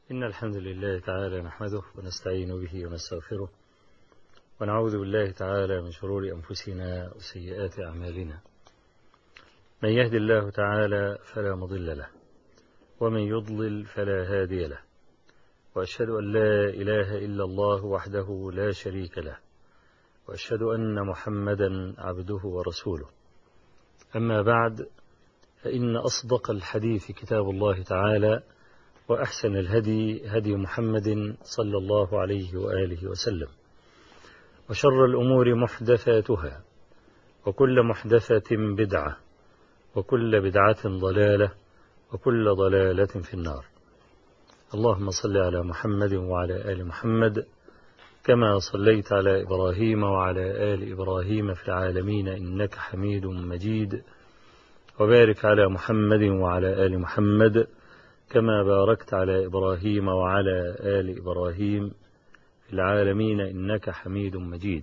إن الحمد لله تعالى نحمده ونستعين به ونستغفره ونعوذ بالله تعالى من شرور أنفسنا وسيئات أعمالنا من يهد الله تعالى فلا مضل له ومن يضلل فلا هادي له وأشهد أن لا إله إلا الله وحده لا شريك له وأشهد أن محمدا عبده ورسوله أما بعد فإن أصدق الحديث كتاب الله تعالى وأحسن الهدي هدي محمد صلى الله عليه وآله وسلم وشر الأمور محدثاتها وكل محدثة بدعة وكل بدعة ضلالة وكل ضلالة في النار اللهم صل على محمد وعلى آل محمد كما صليت على إبراهيم وعلى آل إبراهيم في العالمين إنك حميد مجيد وبارك على محمد وعلى آل محمد كما باركت على إبراهيم وعلى آل إبراهيم في العالمين إنك حميد مجيد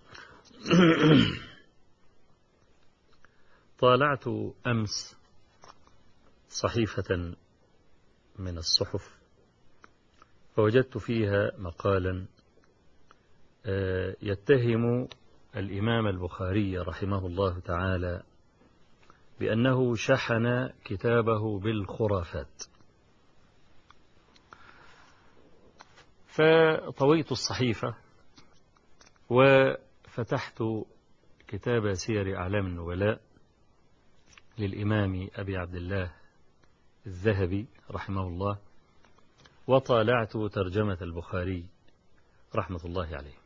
طالعت أمس صحيفة من الصحف فوجدت فيها مقالا يتهم الإمام البخاري رحمه الله تعالى بأنه شحن كتابه بالخرافات فطويت الصحيفة وفتحت كتاب سير أعلام النبلاء للإمام أبي عبد الله الذهبي رحمه الله وطالعت ترجمة البخاري رحمة الله عليه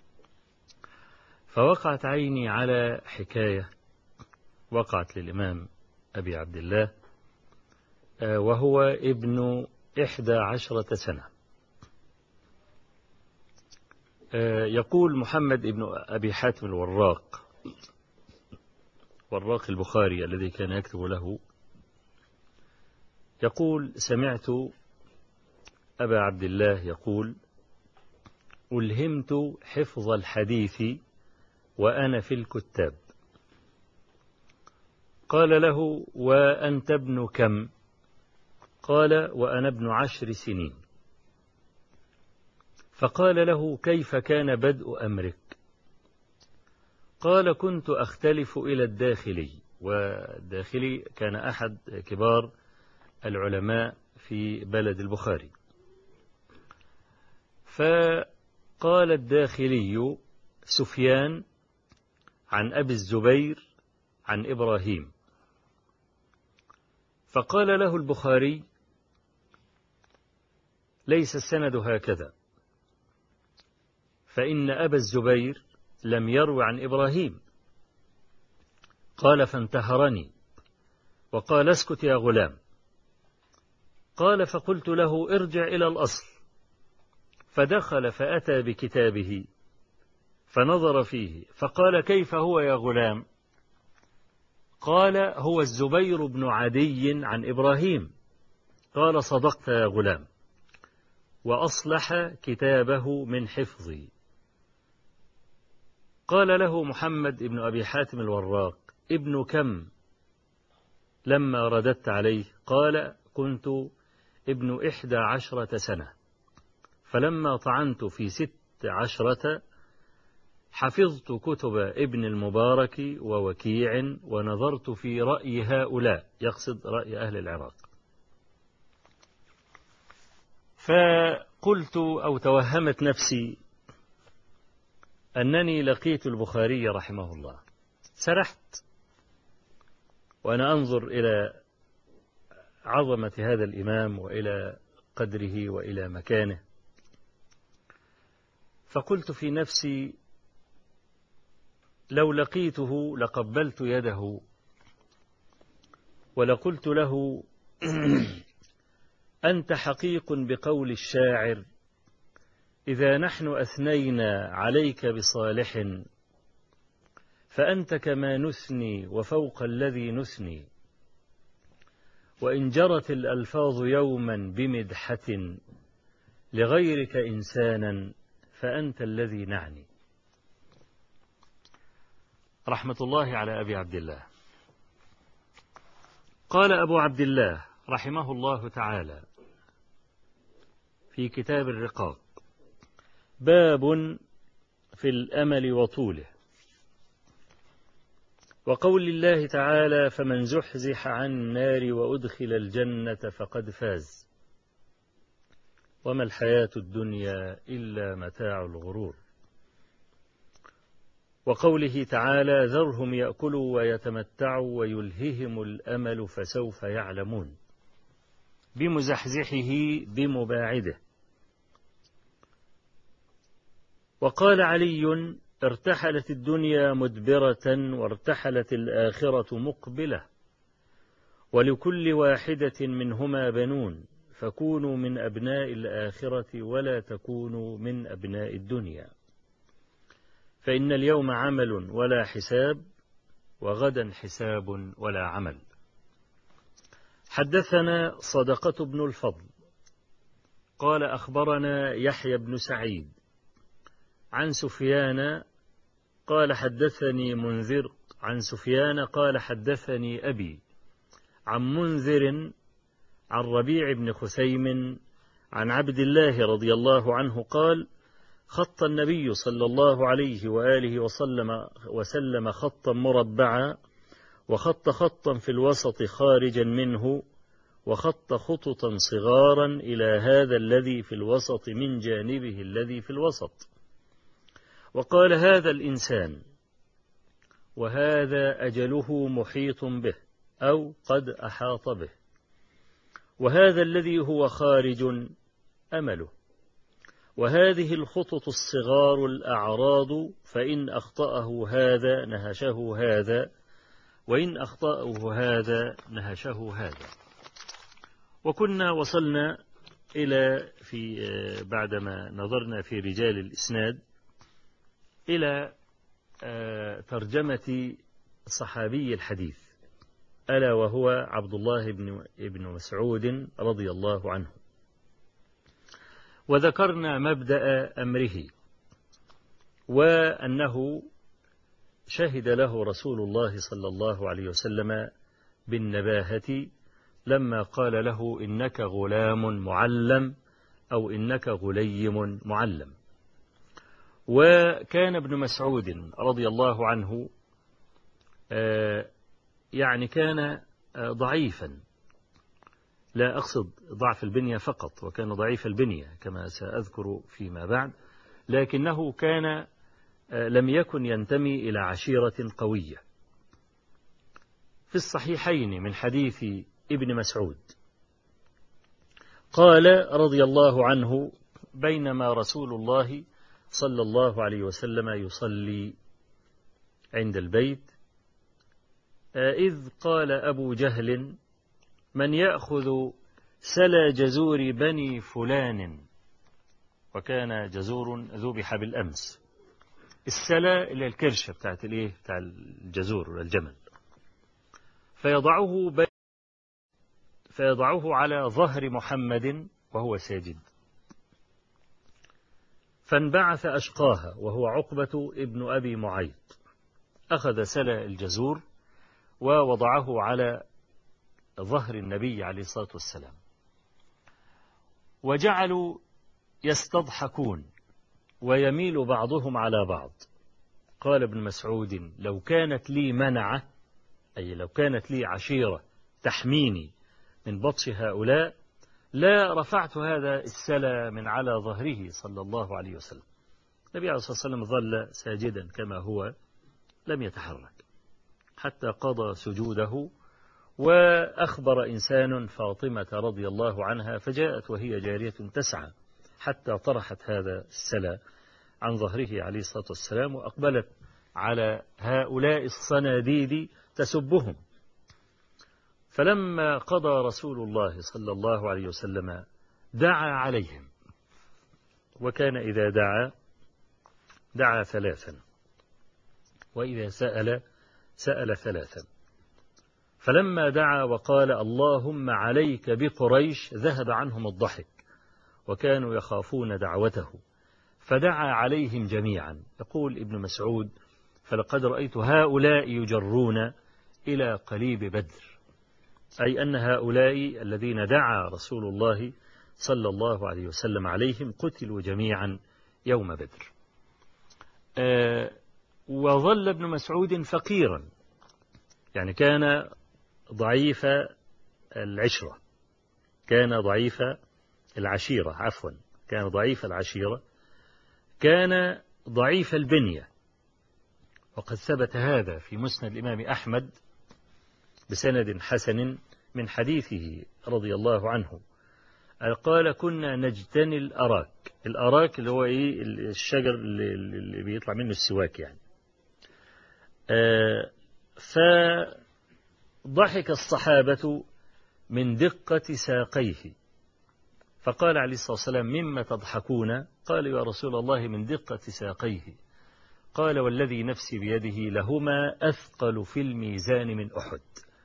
فوقعت عيني على حكاية وقعت للإمام أبي عبد الله وهو ابن إحدى عشرة سنة يقول محمد ابن أبي حاتم الوراق وراق البخاري الذي كان يكتب له يقول سمعت أبا عبد الله يقول ألهمت حفظ الحديث وأنا في الكتاب قال له وأنت ابن كم قال وأنا ابن عشر سنين فقال له كيف كان بدء أمرك قال كنت أختلف إلى الداخلي والداخلي كان أحد كبار العلماء في بلد البخاري فقال الداخلي سفيان عن أبي الزبير عن إبراهيم فقال له البخاري ليس السند هكذا فإن أبا الزبير لم يروي عن إبراهيم قال فانتهرني وقال اسكت يا غلام قال فقلت له ارجع إلى الأصل فدخل فأتى بكتابه فنظر فيه فقال كيف هو يا غلام قال هو الزبير بن عدي عن إبراهيم قال صدقت يا غلام وأصلح كتابه من حفظي قال له محمد بن أبي حاتم الوراق ابن كم لما رددت عليه قال كنت ابن إحدى عشرة سنة فلما طعنت في ست عشرة حفظت كتب ابن المبارك ووكيع ونظرت في رأي هؤلاء يقصد رأي أهل العراق فقلت أو توهمت نفسي أنني لقيت البخاري رحمه الله سرحت وأنا أنظر إلى عظمة هذا الإمام وإلى قدره وإلى مكانه فقلت في نفسي لو لقيته لقبلت يده ولقلت له أنت حقيق بقول الشاعر إذا نحن أثنينا عليك بصالح فأنت كما نثني وفوق الذي نثني وإن جرت الألفاظ يوما بمدحة لغيرك إنسانا فأنت الذي نعني رحمة الله على أبي عبد الله قال أبو عبد الله رحمه الله تعالى في كتاب الرقاق باب في الأمل وطوله وقول الله تعالى فمن زحزح عن النار وأدخل الجنة فقد فاز وما الحياة الدنيا إلا متاع الغرور وقوله تعالى ذرهم يأكلوا ويتمتعوا ويلههم الأمل فسوف يعلمون بمزحزحه بمباعده وقال علي ارتحلت الدنيا مدبرة وارتحلت الآخرة مقبلة ولكل واحدة منهما بنون فكونوا من أبناء الآخرة ولا تكونوا من أبناء الدنيا فإن اليوم عمل ولا حساب وغدا حساب ولا عمل حدثنا صدقة بن الفضل قال أخبرنا يحيى بن سعيد عن سفيان قال حدثني منذر عن سفيان قال حدثني أبي عن منذر عن ربيع بن خثيم عن عبد الله رضي الله عنه قال خط النبي صلى الله عليه وآله وسلم, وسلم خطا مربعا وخط خطا في الوسط خارجا منه وخط خططا صغارا إلى هذا الذي في الوسط من جانبه الذي في الوسط وقال هذا الإنسان وهذا أجله محيط به أو قد أحاط به وهذا الذي هو خارج أمله وهذه الخطط الصغار الأعراض فإن أخطأه هذا نهشه هذا وإن أخطأه هذا نهشه هذا وكنا وصلنا إلى في بعدما نظرنا في رجال الإسناد إلى ترجمة صحابي الحديث ألا وهو عبد الله بن ابن مسعود رضي الله عنه وذكرنا مبدأ أمره وأنه شهد له رسول الله صلى الله عليه وسلم بالنباهة لما قال له إنك غلام معلم أو إنك غليم معلم وكان ابن مسعود رضي الله عنه يعني كان ضعيفا لا أقصد ضعف البنية فقط وكان ضعيف البنية كما سأذكر فيما بعد لكنه كان لم يكن ينتمي إلى عشيرة قوية في الصحيحين من حديث ابن مسعود قال رضي الله عنه بينما رسول الله صلى الله عليه وسلم يصلي عند البيت إذ قال أبو جهل من يأخذ سلا جزور بني فلان وكان جزور ذبح بالأمس السلا إلى الكرشة بتاعت الإيه بتاع الجزور الجمل فيضعه بي فيضعه على ظهر محمد وهو ساجد فانبعث أشقاها وهو عقبة ابن أبي معيط أخذ سلا الجزور ووضعه على ظهر النبي عليه الصلاة والسلام وجعلوا يستضحكون ويميل بعضهم على بعض قال ابن مسعود لو كانت لي منعة أي لو كانت لي عشيرة تحميني من بطش هؤلاء لا رفعت هذا السلا من على ظهره صلى الله عليه وسلم النبي عليه الصلاة والسلام ظل ساجدا كما هو لم يتحرك حتى قضى سجوده وأخبر إنسان فاطمة رضي الله عنها فجاءت وهي جارية تسعى حتى طرحت هذا السلا عن ظهره عليه الصلاة والسلام وأقبلت على هؤلاء الصناديد تسبهم فلما قضى رسول الله صلى الله عليه وسلم دعا عليهم وكان إذا دعا دعا ثلاثا وإذا سأل سأل ثلاثا فلما دعا وقال اللهم عليك بقريش ذهب عنهم الضحك وكانوا يخافون دعوته فدعا عليهم جميعا يقول ابن مسعود فلقد رأيت هؤلاء يجرون إلى قليب بدر أي أن هؤلاء الذين دعا رسول الله صلى الله عليه وسلم عليهم قتلوا جميعا يوم بدر آه، وظل ابن مسعود فقيرا يعني كان ضعيف العشرة كان ضعيف العشيرة عفوا كان ضعيف العشيرة كان ضعيف البنية وقد ثبت هذا في مسند الإمام أحمد بسند حسن من حديثه رضي الله عنه قال كنا نجتني الأراك الأراك اللي هو إيه الشجر اللي بيطلع منه السواك يعني آه فضحك الصحابة من دقة ساقيه فقال عليه الصلاة والسلام مما تضحكون قالوا يا رسول الله من دقة ساقيه قال والذي نفسي بيده لهما أثقل في الميزان من أحد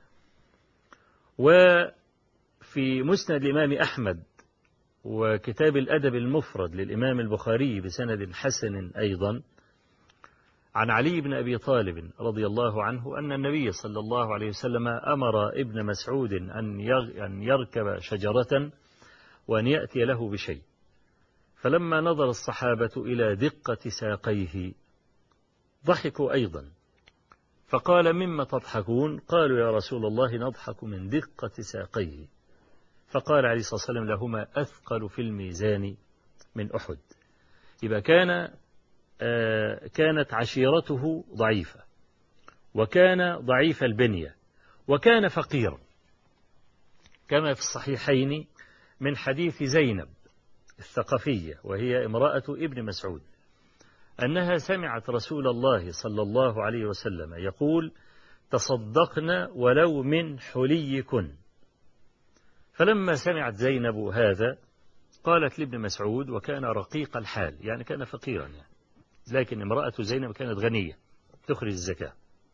وفي مسند الإمام أحمد وكتاب الأدب المفرد للإمام البخاري بسند حسن أيضا عن علي بن أبي طالب رضي الله عنه أن النبي صلى الله عليه وسلم أمر ابن مسعود أن يركب شجرة وأن يأتي له بشيء فلما نظر الصحابة إلى دقة ساقيه ضحكوا أيضا فقال مما تضحكون قالوا يا رسول الله نضحك من دقة ساقيه فقال عليه الصلاة والسلام لهما أثقل في الميزان من أحد إذا كان آه، كانت عشيرته ضعيفة وكان ضعيف البنية وكان فقيرا كما في الصحيحين من حديث زينب الثقفية وهي امرأة ابن مسعود أنها سمعت رسول الله صلى الله عليه وسلم يقول تصدقن ولو من حليكن فلما سمعت زينب هذا قالت لابن مسعود وكان رقيق الحال يعني كان فقيرا يعني لكن امرأة زينب كانت غنية تخرج الزكاة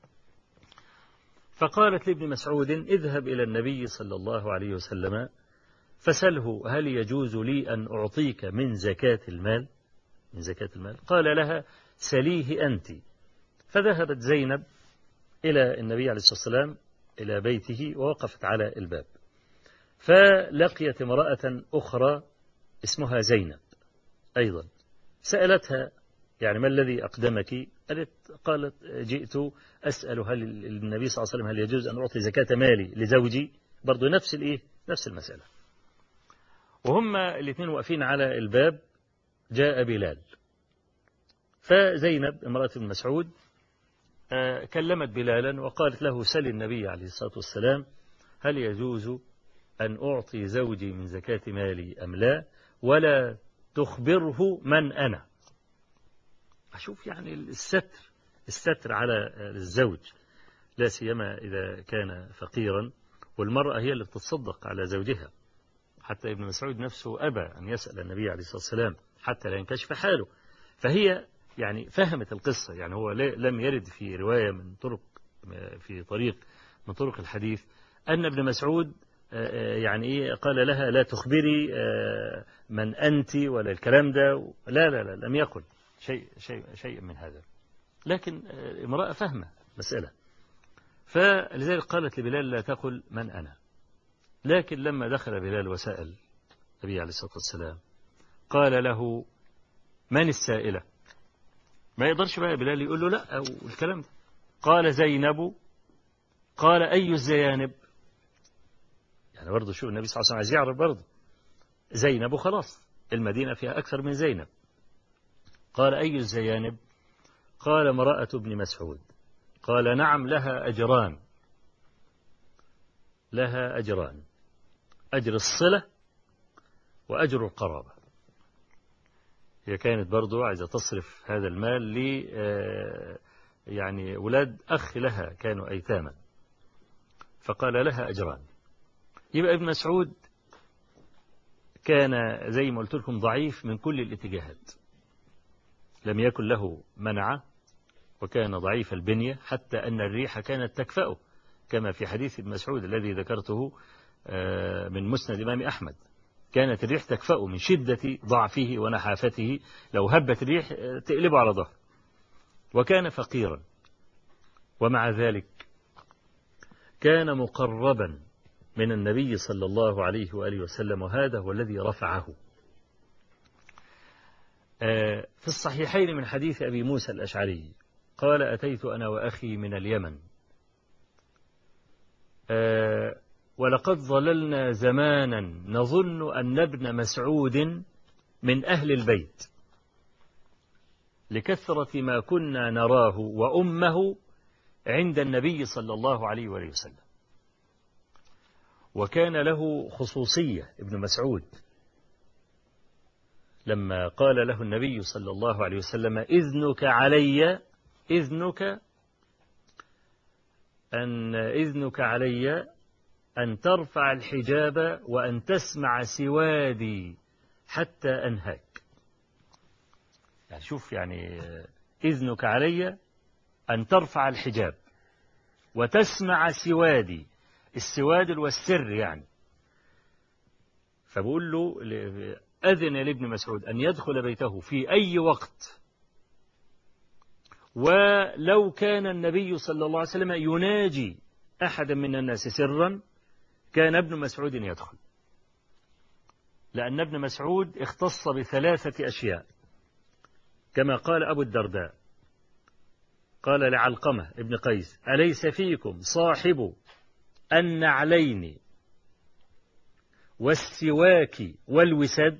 فقالت لابن مسعود اذهب إلى النبي صلى الله عليه وسلم فسله هل يجوز لي أن أعطيك من زكاة المال من زكاة المال قال لها سليه أنت فذهبت زينب إلى النبي عليه الصلاة والسلام إلى بيته ووقفت على الباب فلقيت امرأة أخرى اسمها زينب أيضا سألتها يعني ما الذي أقدمك قالت قالت جئت أسأل هل النبي صلى الله عليه وسلم هل يجوز أن أعطي زكاة مالي لزوجي برضو نفس الإيه نفس المسألة وهم الاثنين واقفين على الباب جاء بلال فزينب امرأة ابن مسعود آه، كلمت بلالا وقالت له سل النبي عليه الصلاة والسلام هل يجوز أن أعطي زوجي من زكاة مالي أم لا ولا تخبره من أنا أشوف يعني الستر الستر على الزوج لا سيما إذا كان فقيرا والمرأة هي اللي بتتصدق على زوجها حتى ابن مسعود نفسه أبى أن يسأل النبي عليه الصلاة والسلام حتى لا ينكشف حاله فهي يعني فهمت القصة يعني هو لم يرد في رواية من طرق في طريق من طرق الحديث أن ابن مسعود آه، آه، يعني إيه قال لها لا تخبري آه، من أنت ولا الكلام ده لا لا لا لم يقل شيء شيء شيء من هذا لكن امرأة فهمة مسألة فلذلك قالت لبلال لا تقل من أنا لكن لما دخل بلال وسأل النبي عليه الصلاة والسلام قال له من السائلة ما يقدرش بقى بلال يقول له لا أو الكلام ده قال زينب قال أي الزيانب يعني برضه شو النبي صلى الله عليه وسلم عايز يعرف برضه زينب خلاص المدينة فيها أكثر من زينب قال أي الزيانب قال امرأة ابن مسعود قال نعم لها أجران لها أجران أجر الصلة وأجر القرابة هي كانت برضو عايزة تصرف هذا المال ل آه، يعني ولاد أخ لها كانوا أيتاما فقال لها أجران يبقى ابن مسعود كان زي ما قلت لكم ضعيف من كل الاتجاهات لم يكن له منع وكان ضعيف البنية حتى أن الريح كانت تكفأه كما في حديث ابن مسعود الذي ذكرته آه، من مسند الإمام أحمد كانت الريح تكفأ من شدة ضعفه ونحافته لو هبت الريح آه، تقلبه على ظهر وكان فقيرا ومع ذلك كان مقربا من النبي صلى الله عليه وآله وسلم وهذا هو الذي رفعه في الصحيحين من حديث أبي موسى الأشعري قال أتيت أنا وأخي من اليمن ولقد ظللنا زمانا نظن أن ابن مسعود من أهل البيت لكثرة ما كنا نراه وأمه عند النبي صلى الله عليه وآله وسلم وكان له خصوصية ابن مسعود لما قال له النبي صلى الله عليه وسلم إذنك علي إذنك أن إذنك علي أن ترفع الحجاب وأن تسمع سوادي حتى أنهاك يعني شوف يعني إذنك علي أن ترفع الحجاب وتسمع سوادي السواد والسر يعني فبقول له أذن لابن مسعود أن يدخل بيته في أي وقت ولو كان النبي صلى الله عليه وسلم يناجي أحدا من الناس سرا كان ابن مسعود يدخل لأن ابن مسعود اختص بثلاثة أشياء كما قال أبو الدرداء قال لعلقمة ابن قيس أليس فيكم صاحب النعلين والسواك والوسد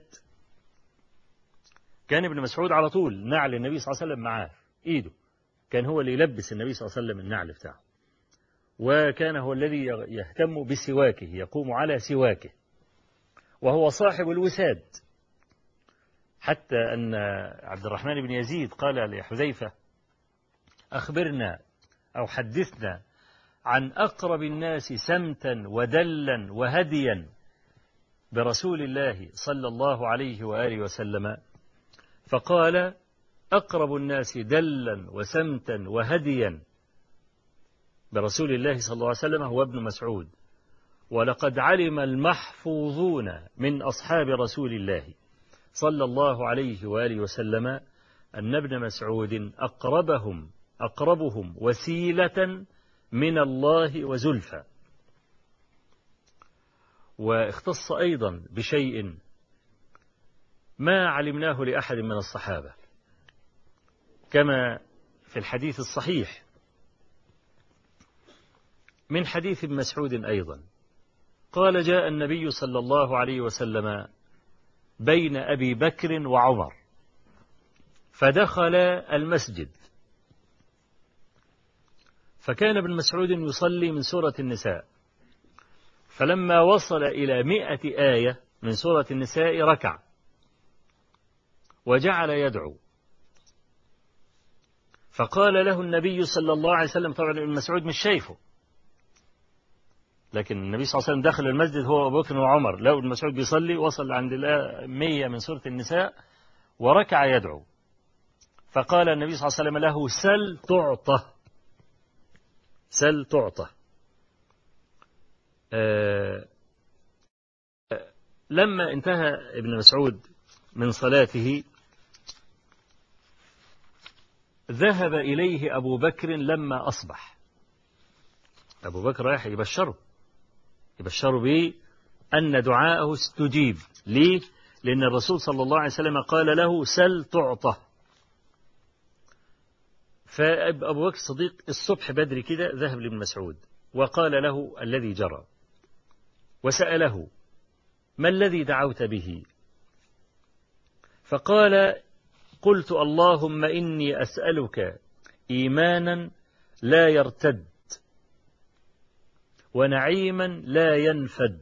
كان ابن مسعود على طول نعل النبي صلى الله عليه وسلم معاه ايده كان هو اللي يلبس النبي صلى الله عليه وسلم النعل بتاعه وكان هو الذي يهتم بسواكه يقوم على سواكه وهو صاحب الوساد حتى أن عبد الرحمن بن يزيد قال لحذيفة أخبرنا أو حدثنا عن أقرب الناس سمتا ودلا وهديا برسول الله صلى الله عليه وآله وسلم فقال أقرب الناس دلا وسمتا وهديا برسول الله صلى الله عليه وسلم هو ابن مسعود ولقد علم المحفوظون من أصحاب رسول الله صلى الله عليه وآله وسلم أن ابن مسعود أقربهم أقربهم وسيلة من الله وزلفى واختص أيضا بشيء ما علمناه لأحد من الصحابة كما في الحديث الصحيح من حديث ابن مسعود أيضا قال جاء النبي صلى الله عليه وسلم بين أبي بكر وعمر فدخل المسجد فكان ابن مسعود يصلي من سورة النساء فلما وصل إلى مئة آية من سورة النساء ركع وجعل يدعو فقال له النبي صلى الله عليه وسلم طبعا ابن مسعود مش شايفه لكن النبي صلى الله عليه وسلم دخل المسجد هو أبو بكر وعمر لو ابن مسعود بيصلي وصل عند مية من سورة النساء وركع يدعو فقال النبي صلى الله عليه وسلم له سل تعطى سل تعطى أه لما انتهى ابن مسعود من صلاته ذهب إليه أبو بكر لما أصبح أبو بكر رايح يبشره يبشره به أن دعاءه استجيب ليه؟ لأن الرسول صلى الله عليه وسلم قال له سل تعطى فأبو بكر الصديق الصبح بدري كده ذهب لابن مسعود وقال له الذي جرى وسأله ما الذي دعوت به فقال قلت اللهم إني أسألك إيمانا لا يرتد ونعيما لا ينفد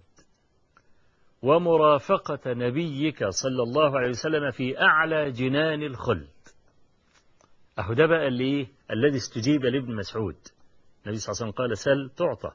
ومرافقة نبيك صلى الله عليه وسلم في أعلى جنان الخلد أهو ده بقى اللي إيه؟ الذي استجيب لابن مسعود النبي صلى الله عليه وسلم قال سل تعطى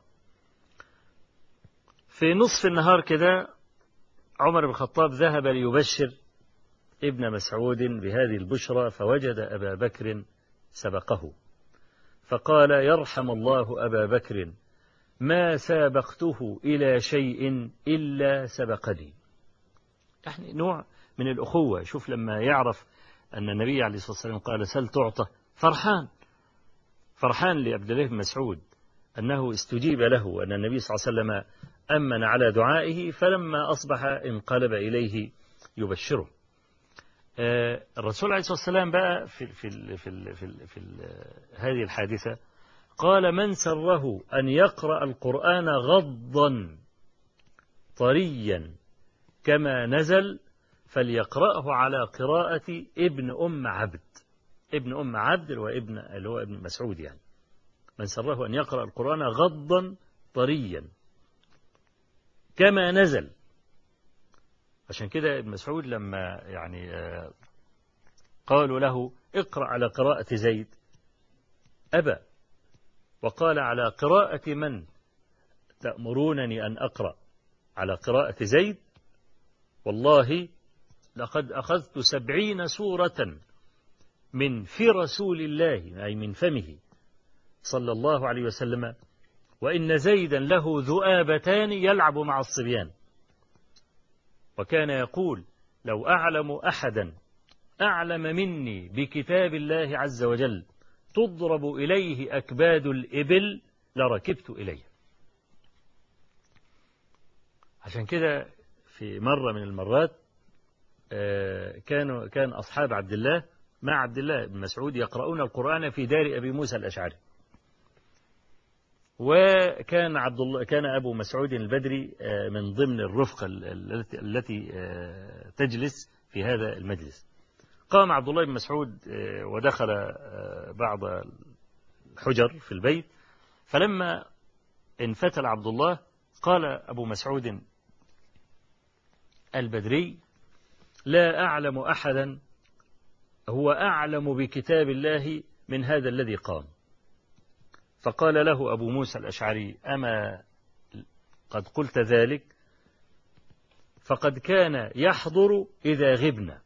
في نصف النهار كده عمر بن الخطاب ذهب ليبشر ابن مسعود بهذه البشرى فوجد أبا بكر سبقه فقال يرحم الله أبا بكر ما سابقته إلى شيء إلا سبقني يعني نوع من الأخوة شوف لما يعرف أن النبي عليه الصلاة والسلام قال سل تعطى فرحان فرحان لعبد الله بن مسعود أنه استجيب له أن النبي صلى الله عليه وسلم أمن على دعائه فلما أصبح انقلب إليه يبشره الرسول عليه الصلاة والسلام بقى في, في, في, في, في, في هذه الحادثة قال من سره أن يقرأ القرآن غضا طريا كما نزل فليقرأه على قراءة ابن أم عبد ابن أم عبد اللي هو ابن, اللي هو ابن مسعود يعني من سره أن يقرأ القرآن غضا طريا كما نزل عشان كده ابن مسعود لما يعني قالوا له اقرأ على قراءة زيد أبى وقال على قراءة من تأمرونني أن أقرأ على قراءة زيد والله لقد أخذت سبعين سورة من في رسول الله أي من فمه صلى الله عليه وسلم وإن زيدا له ذؤابتان يلعب مع الصبيان وكان يقول لو أعلم أحدا أعلم مني بكتاب الله عز وجل تضرب إليه أكباد الإبل لركبت إليه عشان كده في مرة من المرات كانوا كان أصحاب عبد الله مع عبد الله بن مسعود يقرؤون القرآن في دار أبي موسى الأشعري وكان عبد الله كان أبو مسعود البدري من ضمن الرفقة التي تجلس في هذا المجلس قام عبد الله بن مسعود ودخل بعض الحجر في البيت فلما انفتل عبد الله قال أبو مسعود البدري لا أعلم أحدا هو أعلم بكتاب الله من هذا الذي قام فقال له أبو موسى الأشعري أما قد قلت ذلك فقد كان يحضر إذا غبنا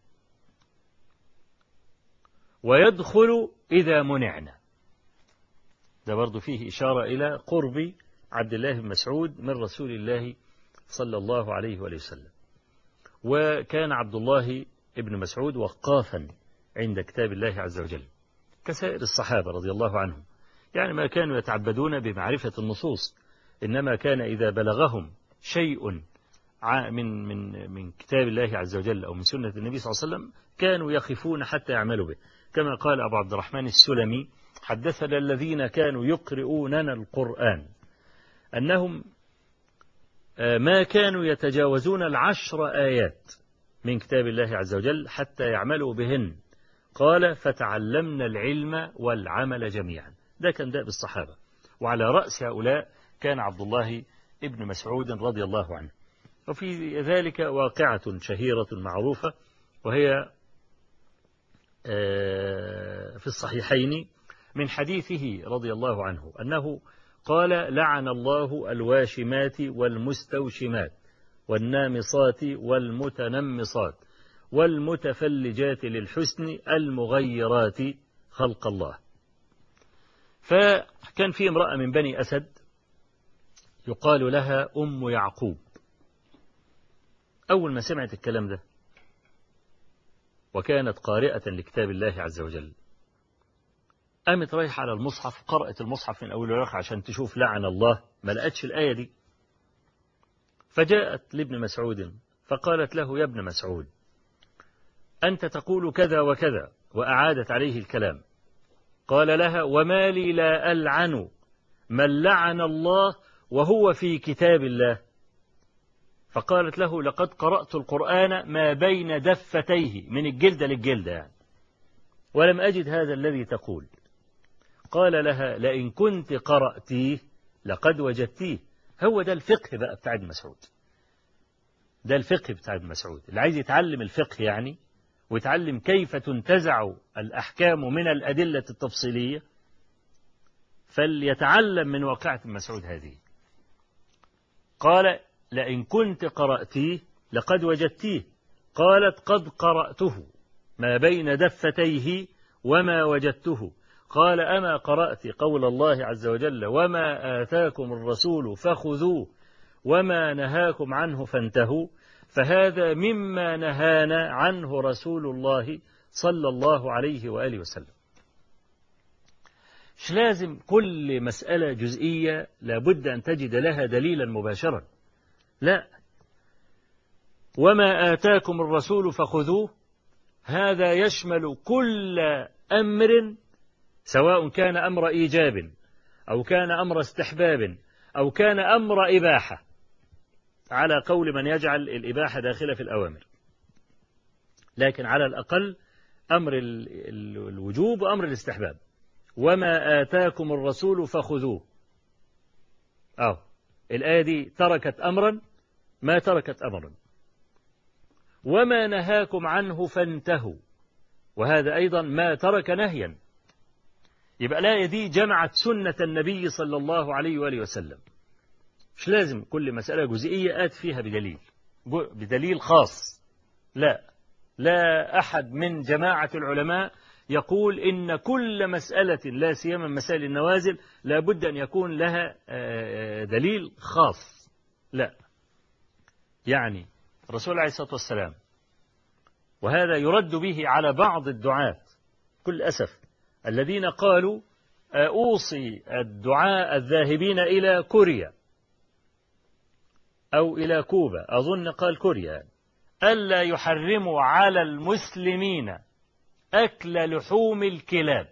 ويدخل إذا منعنا ده برضو فيه إشارة إلى قرب عبد الله بن مسعود من رسول الله صلى الله عليه وآله وسلم وكان عبد الله ابن مسعود وقافا عند كتاب الله عز وجل كسائر الصحابة رضي الله عنهم يعني ما كانوا يتعبدون بمعرفة النصوص إنما كان إذا بلغهم شيء من من من كتاب الله عز وجل أو من سنة النبي صلى الله عليه وسلم كانوا يخفون حتى يعملوا به كما قال أبو عبد الرحمن السلمي حدثنا الذين كانوا يقرؤوننا القرآن أنهم ما كانوا يتجاوزون العشر آيات من كتاب الله عز وجل حتى يعملوا بهن قال فتعلمنا العلم والعمل جميعا ده كان دأب الصحابة وعلى رأس هؤلاء كان عبد الله ابن مسعود رضي الله عنه وفي ذلك واقعة شهيرة معروفة وهي في الصحيحين من حديثه رضي الله عنه أنه قال لعن الله الواشمات والمستوشمات والنامصات والمتنمصات والمتفلجات للحسن المغيرات خلق الله فكان في امرأة من بني أسد يقال لها أم يعقوب أول ما سمعت الكلام ده وكانت قارئة لكتاب الله عز وجل قامت رايحة على المصحف قرأت المصحف من أول ورقة عشان تشوف لعن الله ما لقتش الآية دي فجاءت لابن مسعود فقالت له يا ابن مسعود أنت تقول كذا وكذا وأعادت عليه الكلام قال لها وما لي لا ألعن من لعن الله وهو في كتاب الله فقالت له لقد قرأت القرآن ما بين دفتيه من الجلدة للجلدة يعني ولم أجد هذا الذي تقول قال لها لئن كنت قرأتيه لقد وجدتيه هو ده الفقه بقى بتاع ابن مسعود ده الفقه بتاع ابن مسعود اللي عايز يتعلم الفقه يعني ويتعلم كيف تنتزع الأحكام من الأدلة التفصيلية فليتعلم من واقعة ابن مسعود هذه قال لئن كنت قرأتيه لقد وجدتيه قالت قد قرأته ما بين دفتيه وما وجدته قال أما قرأت قول الله عز وجل وما آتاكم الرسول فخذوه وما نهاكم عنه فانتهوا فهذا مما نهانا عنه رسول الله صلى الله عليه وآله وسلم مش لازم كل مسألة جزئية لابد أن تجد لها دليلا مباشرا لا وما آتاكم الرسول فخذوه هذا يشمل كل أمر سواء كان أمر إيجاب أو كان أمر استحباب أو كان أمر إباحة على قول من يجعل الإباحة داخلة في الأوامر لكن على الأقل أمر الوجوب وأمر الاستحباب وما آتاكم الرسول فخذوه أو الآية دي تركت أمرا ما تركت أمرا وما نهاكم عنه فانتهوا وهذا أيضا ما ترك نهيا يبقى الآية دي جمعت سنة النبي صلى الله عليه وآله وسلم مش لازم كل مسألة جزئية آت فيها بدليل بدليل خاص لا لا أحد من جماعة العلماء يقول إن كل مسألة لا سيما مسائل النوازل لابد أن يكون لها دليل خاص لا يعني الرسول عليه الصلاة والسلام وهذا يرد به على بعض الدعاة كل أسف الذين قالوا أوصي الدعاء الذاهبين إلى كوريا أو إلى كوبا أظن قال كوريا ألا يحرموا على المسلمين أكل لحوم الكلاب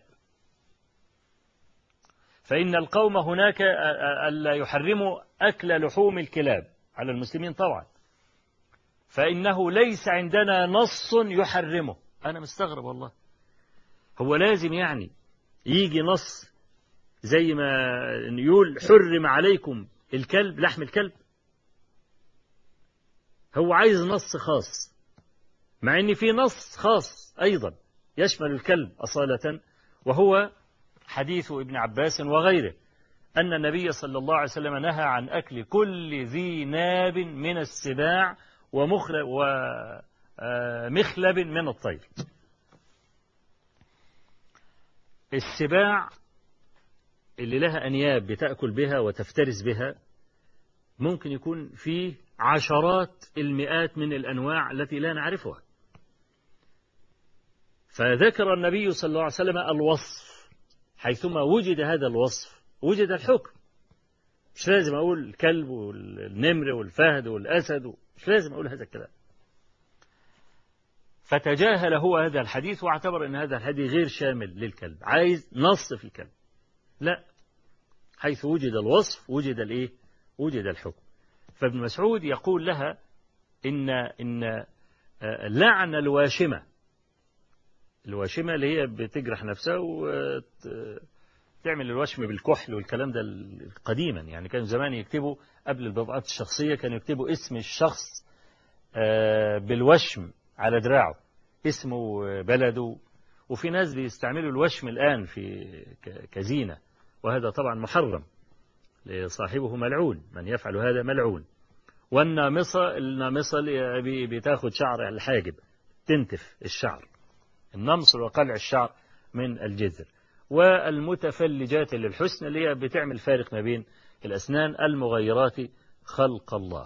فإن القوم هناك ألا يحرموا أكل لحوم الكلاب على المسلمين طبعا فإنه ليس عندنا نص يحرمه أنا مستغرب والله هو لازم يعني يجي نص زي ما يقول حرم عليكم الكلب لحم الكلب هو عايز نص خاص مع ان في نص خاص ايضا يشمل الكلب اصاله وهو حديث ابن عباس وغيره ان النبي صلى الله عليه وسلم نهى عن اكل كل ذي ناب من السباع ومخلب ومخلب من الطير السباع اللي لها أنياب بتأكل بها وتفترس بها ممكن يكون فيه عشرات المئات من الأنواع التي لا نعرفها فذكر النبي صلى الله عليه وسلم الوصف حيثما وجد هذا الوصف وجد الحكم مش لازم أقول الكلب والنمر والفهد والأسد مش لازم أقول هذا الكلام فتجاهل هو هذا الحديث واعتبر أن هذا الحديث غير شامل للكلب عايز نص في الكلب لا حيث وجد الوصف وجد الايه وجد الحكم فابن مسعود يقول لها إن إن لعن الواشمة الواشمة اللي هي بتجرح نفسها وتعمل الوشم بالكحل والكلام ده قديما يعني كانوا زمان يكتبوا قبل البضاعات الشخصية كانوا يكتبوا اسم الشخص بالوشم على دراعه اسمه وبلده وفي ناس بيستعملوا الوشم الآن في كزينة وهذا طبعا محرم صاحبه ملعون من يفعل هذا ملعون والنامصة النامصة اللي بتاخد شعر الحاجب تنتف الشعر النمص وقلع الشعر من الجذر والمتفلجات للحسن اللي هي بتعمل فارق ما بين الأسنان المغيرات خلق الله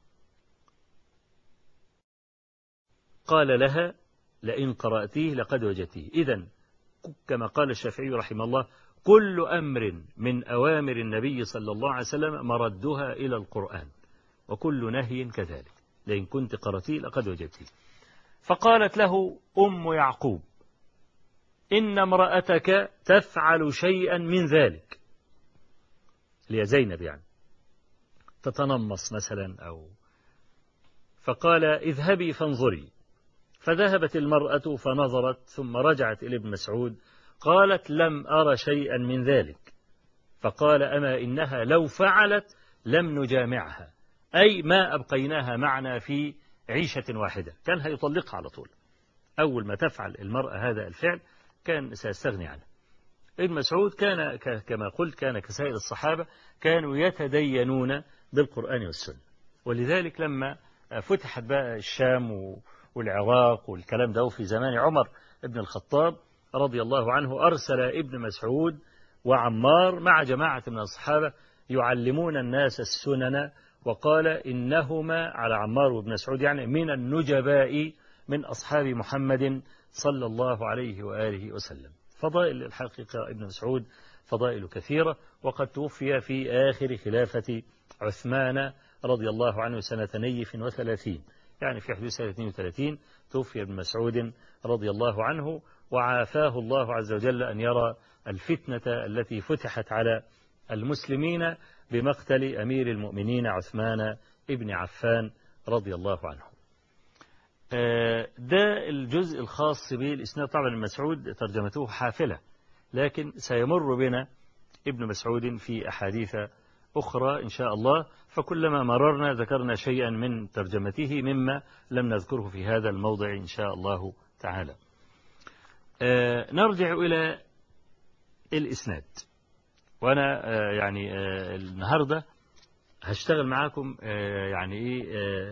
قال لها لئن قرأتيه لقد وجدتيه إذا كما قال الشافعي رحمه الله كل أمر من أوامر النبي صلى الله عليه وسلم مردها إلى القرآن وكل نهي كذلك لئن كنت قرأتيه لقد وجدتيه فقالت له أم يعقوب إن امرأتك تفعل شيئا من ذلك اللي زينب يعني تتنمص مثلا أو فقال اذهبي فانظري فذهبت المرأة فنظرت ثم رجعت إلى ابن مسعود قالت لم أر شيئا من ذلك فقال أما إنها لو فعلت لم نجامعها أي ما أبقيناها معنا في عيشة واحدة كان هيطلقها على طول أول ما تفعل المرأة هذا الفعل كان سيستغني عنه ابن مسعود كان كما قلت كان كسائر الصحابة كانوا يتدينون بالقرآن والسنة ولذلك لما فتحت بقى الشام والعراق والكلام ده في زمان عمر ابن الخطاب رضي الله عنه أرسل ابن مسعود وعمار مع جماعة من الصحابة يعلمون الناس السنن وقال إنهما على عمار وابن مسعود يعني من النجباء من أصحاب محمد صلى الله عليه وآله وسلم فضائل الحقيقة ابن مسعود فضائل كثيرة وقد توفي في آخر خلافة عثمان رضي الله عنه سنة نيف وثلاثين يعني في حدود سنة 32 توفي ابن مسعود رضي الله عنه وعافاه الله عز وجل أن يرى الفتنة التي فتحت على المسلمين بمقتل أمير المؤمنين عثمان ابن عفان رضي الله عنه ده الجزء الخاص بالإسناد طبعا المسعود ترجمته حافلة لكن سيمر بنا ابن مسعود في أحاديث أخرى إن شاء الله فكلما مررنا ذكرنا شيئا من ترجمته مما لم نذكره في هذا الموضع إن شاء الله تعالى نرجع إلى الإسناد وأنا يعني النهاردة هشتغل معاكم يعني إيه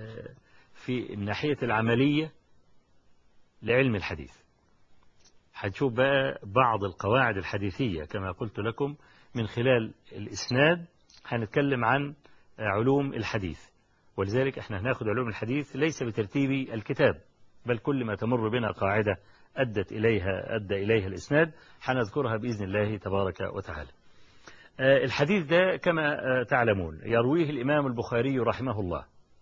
في الناحية العملية لعلم الحديث هنشوف بقى بعض القواعد الحديثية كما قلت لكم من خلال الإسناد هنتكلم عن علوم الحديث ولذلك احنا هناخد علوم الحديث ليس بترتيب الكتاب بل كل ما تمر بنا قاعدة أدت إليها أدى إليها الإسناد هنذكرها بإذن الله تبارك وتعالى الحديث ده كما تعلمون يرويه الإمام البخاري رحمه الله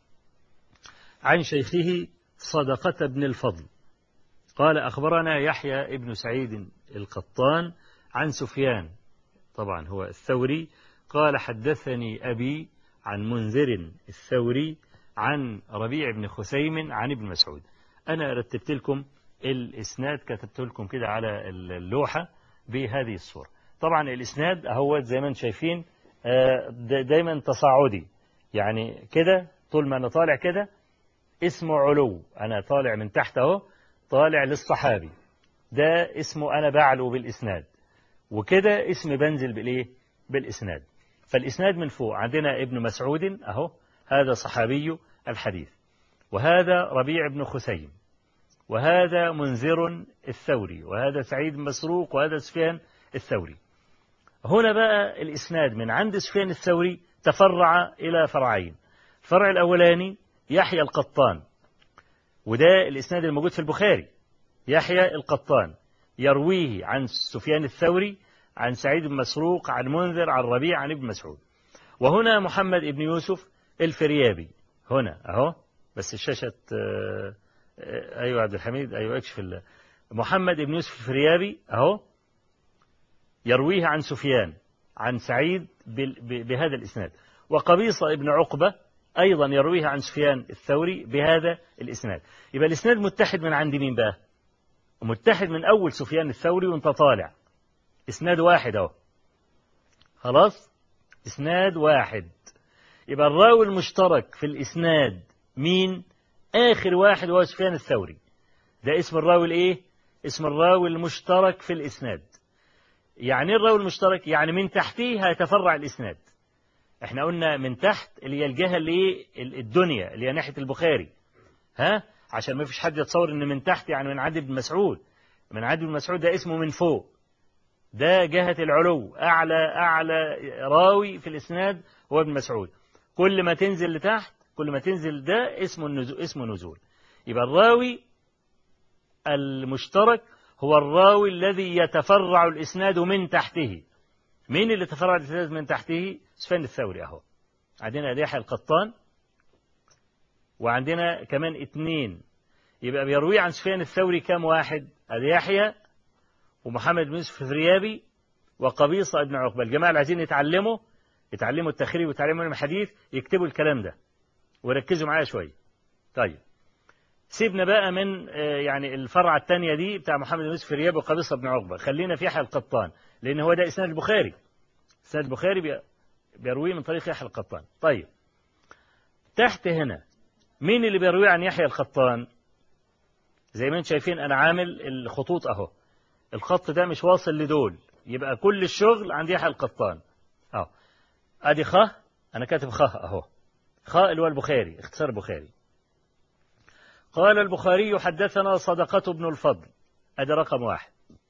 عن شيخه صدقة بن الفضل قال أخبرنا يحيى ابن سعيد القطان عن سفيان طبعا هو الثوري قال حدثني أبي عن منذر الثوري عن ربيع بن خثيم عن ابن مسعود أنا رتبت لكم الإسناد كتبت لكم كده على اللوحة بهذه الصورة طبعا الإسناد هو زي ما انتم شايفين دايما تصاعدي يعني كده طول ما أنا طالع كده اسمه علو أنا طالع من تحت أهو طالع للصحابي ده اسمه أنا بعلو بالإسناد وكده اسم بنزل بالإيه بالإسناد فالإسناد من فوق عندنا ابن مسعود أهو هذا صحابي الحديث وهذا ربيع بن خثيم وهذا منذر الثوري وهذا سعيد مسروق وهذا سفيان الثوري هنا بقى الإسناد من عند سفيان الثوري تفرع إلى فرعين الفرع الأولاني يحيى القطان وده الإسناد الموجود في البخاري يحيى القطان يرويه عن سفيان الثوري عن سعيد بن مسروق عن منذر عن ربيع عن ابن مسعود وهنا محمد بن يوسف الفريابي هنا أهو بس الشاشة أيوة عبد الحميد أيوة اكشف الله محمد بن يوسف الفريابي أهو يرويه عن سفيان عن سعيد بهذا الإسناد وقبيصة ابن عقبة أيضا يرويها عن سفيان الثوري بهذا الإسناد يبقى الإسناد متحد من عند مين بقى متحد من أول سفيان الثوري وانت طالع إسناد واحد أهو خلاص إسناد واحد يبقى الراوي المشترك في الإسناد مين آخر واحد هو سفيان الثوري ده اسم الراوي الإيه اسم الراوي المشترك في الإسناد يعني ايه الراوي المشترك يعني من تحته هيتفرع الإسناد احنا قلنا من تحت اللي هي الجهة اللي ايه الدنيا اللي هي ناحية البخاري ها عشان ما فيش حد يتصور ان من تحت يعني من عدي بن مسعود من عدي بن مسعود ده اسمه من فوق ده جهة العلو أعلى أعلى راوي في الإسناد هو ابن مسعود كل ما تنزل لتحت كل ما تنزل ده اسمه النزول اسمه نزول يبقى الراوي المشترك هو الراوي الذي يتفرع الإسناد من تحته مين اللي تفرع الإسناد من تحته سفيان الثوري أهو عندنا يحيى القطان وعندنا كمان اتنين يبقى بيروي عن سفيان الثوري كام واحد ادي يحيى ومحمد بن يوسف الريابي وقبيصة ابن عقبة الجماعة اللي عايزين يتعلموا يتعلموا التخريج ويتعلموا الحديث يكتبوا الكلام ده وركزوا معايا شوية طيب سيبنا بقى من يعني الفرعة الثانية دي بتاع محمد بن يوسف الريابي وقبيصة بن عقبة خلينا في يحيى القطان لأن هو ده إسناد البخاري إسناد البخاري بيرويه من طريق يحيى القطان طيب تحت هنا مين اللي بيروي عن يحيى القطان زي ما انتم شايفين انا عامل الخطوط اهو الخط ده مش واصل لدول يبقى كل الشغل عند يحيى القطان اهو ادي خ انا كاتب خ اهو خ اللي هو البخاري اختصار البخاري قال البخاري حدثنا صدقة بن الفضل ادي رقم واحد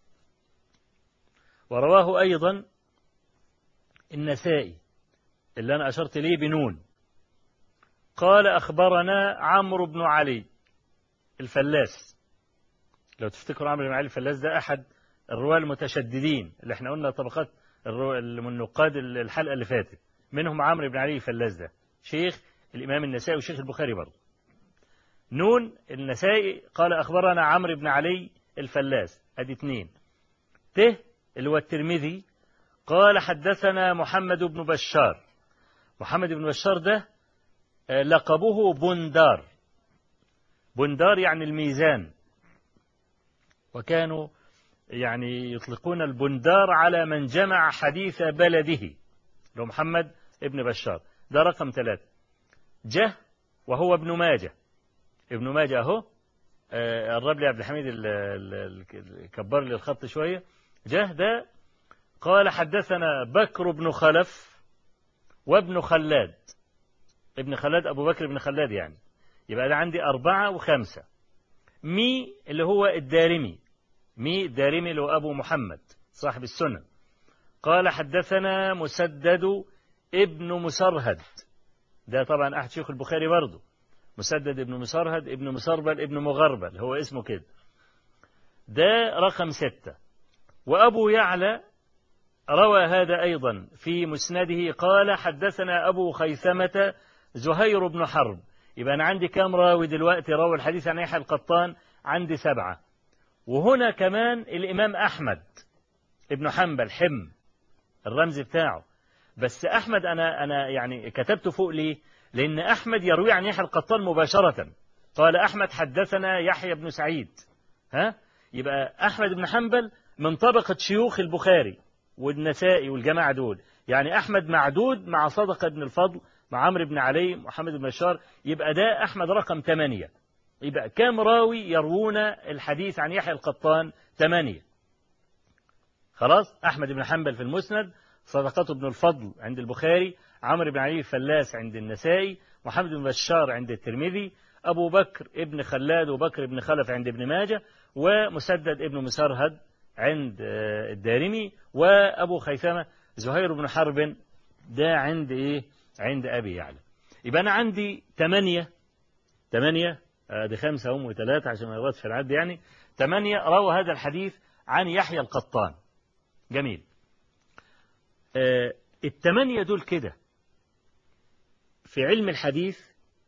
ورواه ايضا النسائي اللي انا اشرت ليه بنون قال أخبرنا عمرو بن علي الفلاس لو تفتكروا عمرو بن علي الفلاس ده أحد الرواة المتشددين اللي احنا قلنا طبقات من نقاد الحلقة اللي فاتت منهم عمرو بن علي الفلاس ده شيخ الإمام النسائي وشيخ البخاري برضه نون النسائي قال أخبرنا عمرو بن علي الفلاس أدي اثنين ت اللي هو الترمذي قال حدثنا محمد بن بشار محمد بن بشار ده آه، لقبه بندار بندار يعني الميزان وكانوا يعني يطلقون البندار على من جمع حديث بلده لو محمد ابن بشار ده رقم ثلاثة جه وهو ابن ماجه ابن ماجه اهو آه، قرب لي عبد الحميد ال- ال- ال- كبر لي الخط شوية جه ده قال حدثنا بكر بن خلف وابن خلاد ابن خلاد أبو بكر بن خلاد يعني يبقى ده عندي أربعة وخمسة مي اللي هو الدارمي مي الدارمي اللي هو أبو محمد صاحب السنن قال حدثنا مسدد ابن مسرهد ده طبعا أحد شيوخ البخاري برضه مسدد ابن مسرهد ابن مسربل ابن مغربل هو اسمه كده ده رقم ستة وأبو يعلى روى هذا أيضا في مسنده قال حدثنا أبو خيثمة زهير بن حرب يبقى أنا عندي كام راوي دلوقتي روى الحديث عن يحيى القطان عندي سبعة وهنا كمان الإمام أحمد ابن حنبل حم الرمز بتاعه بس أحمد أنا أنا يعني كتبته فوق ليه؟ لأن أحمد يروي عن يحيى القطان مباشرة قال أحمد حدثنا يحيى بن سعيد ها يبقى أحمد بن حنبل من طبقة شيوخ البخاري والنسائي والجماعة دول يعني أحمد معدود مع صدقة بن الفضل مع عمرو بن علي محمد بن بشار يبقى ده أحمد رقم ثمانية يبقى كام راوي يروون الحديث عن يحيى القطان ثمانية خلاص أحمد بن حنبل في المسند صدقة بن الفضل عند البخاري عمرو بن علي الفلاس عند النسائي محمد بن بشار عند الترمذي أبو بكر ابن خلاد وبكر ابن خلف عند ابن ماجة ومسدد ابن مسرهد عند آه، الدارمي وأبو خيثمة زهير بن حرب ده عند إيه عند أبي يعلى يبقى أنا عندي ثمانية ثمانية آه، دي خمسة هم وثلاثة عشان ما يغلطش في العد يعني ثمانية روى هذا الحديث عن يحيى القطان جميل آه، الثمانية دول كده في علم الحديث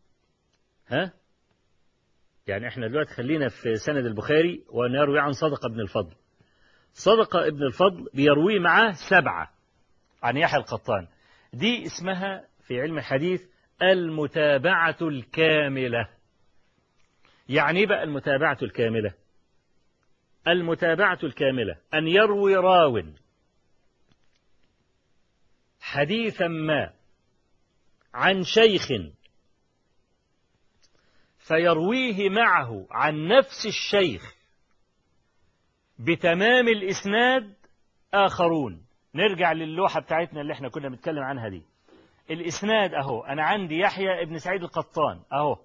ها يعني احنا دلوقتي خلينا في سند البخاري ونروي عن صدقة ابن الفضل صدقة ابن الفضل بيروي معاه سبعة عن يحيى القطان دي اسمها في علم الحديث المتابعة الكاملة يعني ايه بقى المتابعة الكاملة المتابعة الكاملة أن يروي راو حديثا ما عن شيخ فيرويه معه عن نفس الشيخ بتمام الإسناد آخرون نرجع للوحة بتاعتنا اللي احنا كنا بنتكلم عنها دي الإسناد أهو أنا عندي يحيى ابن سعيد القطان أهو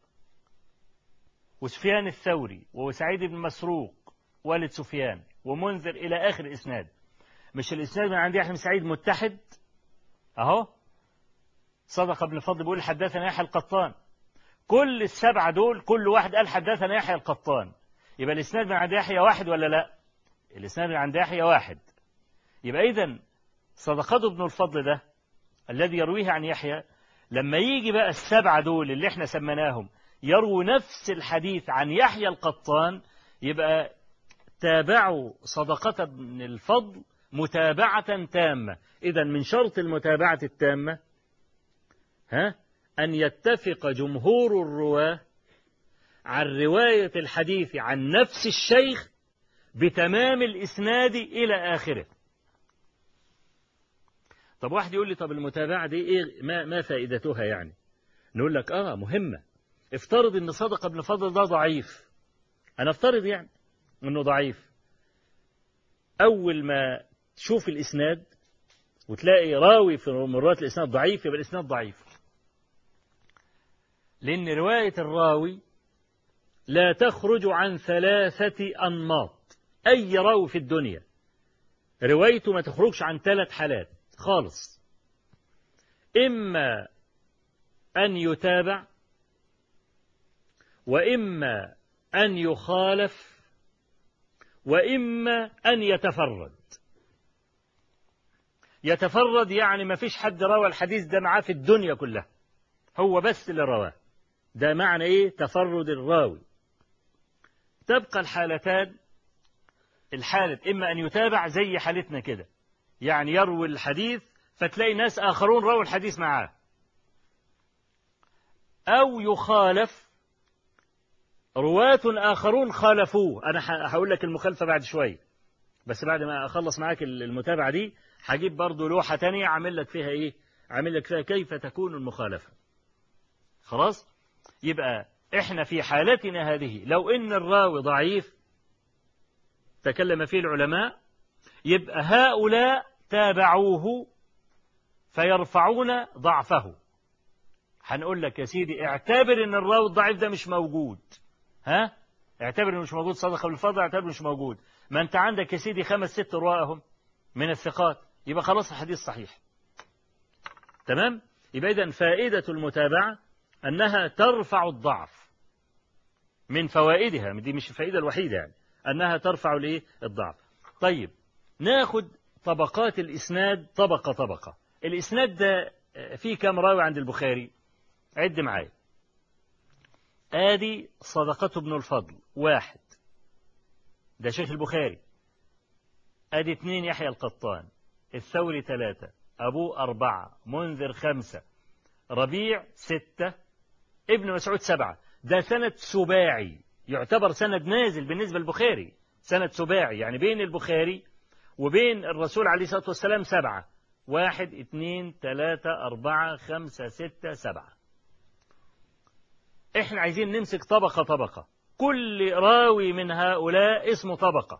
وسفيان الثوري وسعيد بن مسروق والد سفيان ومنذر إلى آخر الإسناد مش الإسناد من عندي يحيى بن سعيد متحد أهو صدق ابن الفضل بيقول حدثنا يحيى القطان كل السبعة دول كل واحد قال حدثنا يحيى القطان يبقى الإسناد من عند يحيى واحد ولا لا الإسناد من عند يحيى واحد يبقى إذا صدقته ابن الفضل ده الذي يرويه عن يحيى لما يجي بقى السبعة دول اللي احنا سميناهم يرووا نفس الحديث عن يحيى القطان يبقى تابعوا صدقة ابن الفضل متابعة تامة إذا من شرط المتابعة التامة ها أن يتفق جمهور الرواة عن رواية الحديث عن نفس الشيخ بتمام الإسناد إلى آخره طب واحد يقول لي طب المتابعة دي إيه ما, ما فائدتها يعني نقول لك آه مهمة افترض ان صدق ابن فضل ده ضعيف انا افترض يعني انه ضعيف اول ما تشوف الاسناد وتلاقي راوي في مرات الاسناد ضعيف يبقى الاسناد ضعيف لان روايه الراوي لا تخرج عن ثلاثه انماط اي راوي في الدنيا روايته ما تخرجش عن ثلاث حالات خالص اما ان يتابع وإما أن يخالف وإما أن يتفرد يتفرد يعني ما فيش حد روى الحديث ده معاه في الدنيا كلها هو بس اللي رواه ده معنى ايه تفرد الراوي تبقى الحالتان الحالة إما أن يتابع زي حالتنا كده يعني يروي الحديث فتلاقي ناس آخرون رووا الحديث معاه أو يخالف رواة آخرون خالفوه أنا هقول لك المخالفة بعد شوية بس بعد ما أخلص معاك المتابعة دي هجيب برضو لوحة تانية أعمل لك فيها إيه أعمل لك فيها كيف تكون المخالفة خلاص يبقى إحنا في حالتنا هذه لو إن الراوي ضعيف تكلم فيه العلماء يبقى هؤلاء تابعوه فيرفعون ضعفه هنقول لك يا سيدي اعتبر ان الراوي الضعيف ده مش موجود ها اعتبر انه مش موجود صدقه بالفضل اعتبر مش موجود ما انت عندك يا سيدي خمس ست رواهم من الثقات يبقى خلاص الحديث صحيح تمام يبقى اذا فائده المتابعه انها ترفع الضعف من فوائدها دي مش الفائده الوحيده يعني انها ترفع الايه الضعف طيب ناخد طبقات الاسناد طبقه طبقه الاسناد ده فيه كم راوي عند البخاري عد معايا آدي صدقة ابن الفضل واحد ده شيخ البخاري آدي اثنين يحيى القطان الثوري ثلاثة أبوه أربعة منذر خمسة ربيع ستة ابن مسعود سبعة ده سند سباعي يعتبر سند نازل بالنسبة للبخاري سند سباعي يعني بين البخاري وبين الرسول عليه الصلاة والسلام سبعة واحد اثنين ثلاثة أربعة خمسة ستة سبعة احنا عايزين نمسك طبقة طبقة كل راوي من هؤلاء اسمه طبقة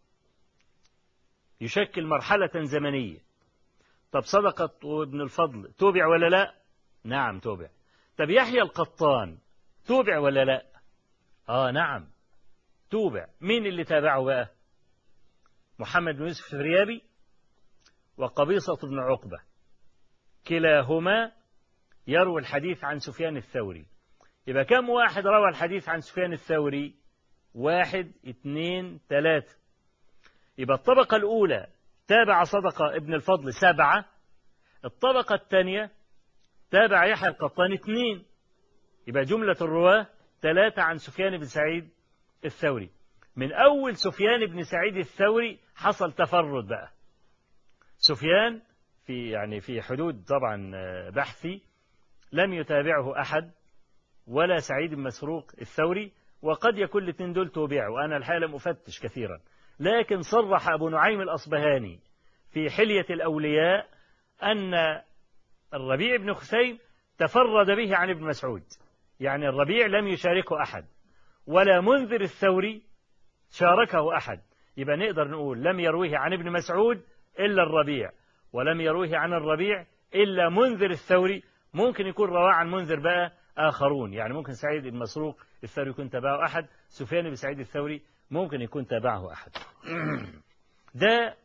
يشكل مرحلة زمنية طب صدقة وابن الفضل توبع ولا لا نعم توبع طب يحيى القطان توبع ولا لا اه نعم توبع مين اللي تابعه بقى محمد بن يوسف الريابي وقبيصة بن عقبة كلاهما يروي الحديث عن سفيان الثوري يبقى كم واحد روى الحديث عن سفيان الثوري واحد اثنين ثلاثة يبقى الطبقة الأولى تابع صدقة ابن الفضل سبعة الطبقة الثانية تابع يحيى القطان اثنين يبقى جملة الرواة ثلاثة عن سفيان بن سعيد الثوري من أول سفيان بن سعيد الثوري حصل تفرد بقى سفيان في يعني في حدود طبعا بحثي لم يتابعه أحد ولا سعيد بن مسروق الثوري وقد يكون الاثنين دول توبعوا وأنا الحقيقة لم أفتش كثيرا لكن صرح أبو نعيم الأصبهاني في حلية الأولياء أن الربيع بن خثيم تفرد به عن ابن مسعود يعني الربيع لم يشاركه أحد ولا منذر الثوري شاركه أحد يبقى نقدر نقول لم يرويه عن ابن مسعود إلا الربيع ولم يرويه عن الربيع إلا منذر الثوري ممكن يكون رواه عن منذر بقى آخرون يعني ممكن سعيد بن مسروق الثوري يكون تبعه أحد سفيان بن سعيد الثوري ممكن يكون تبعه أحد ده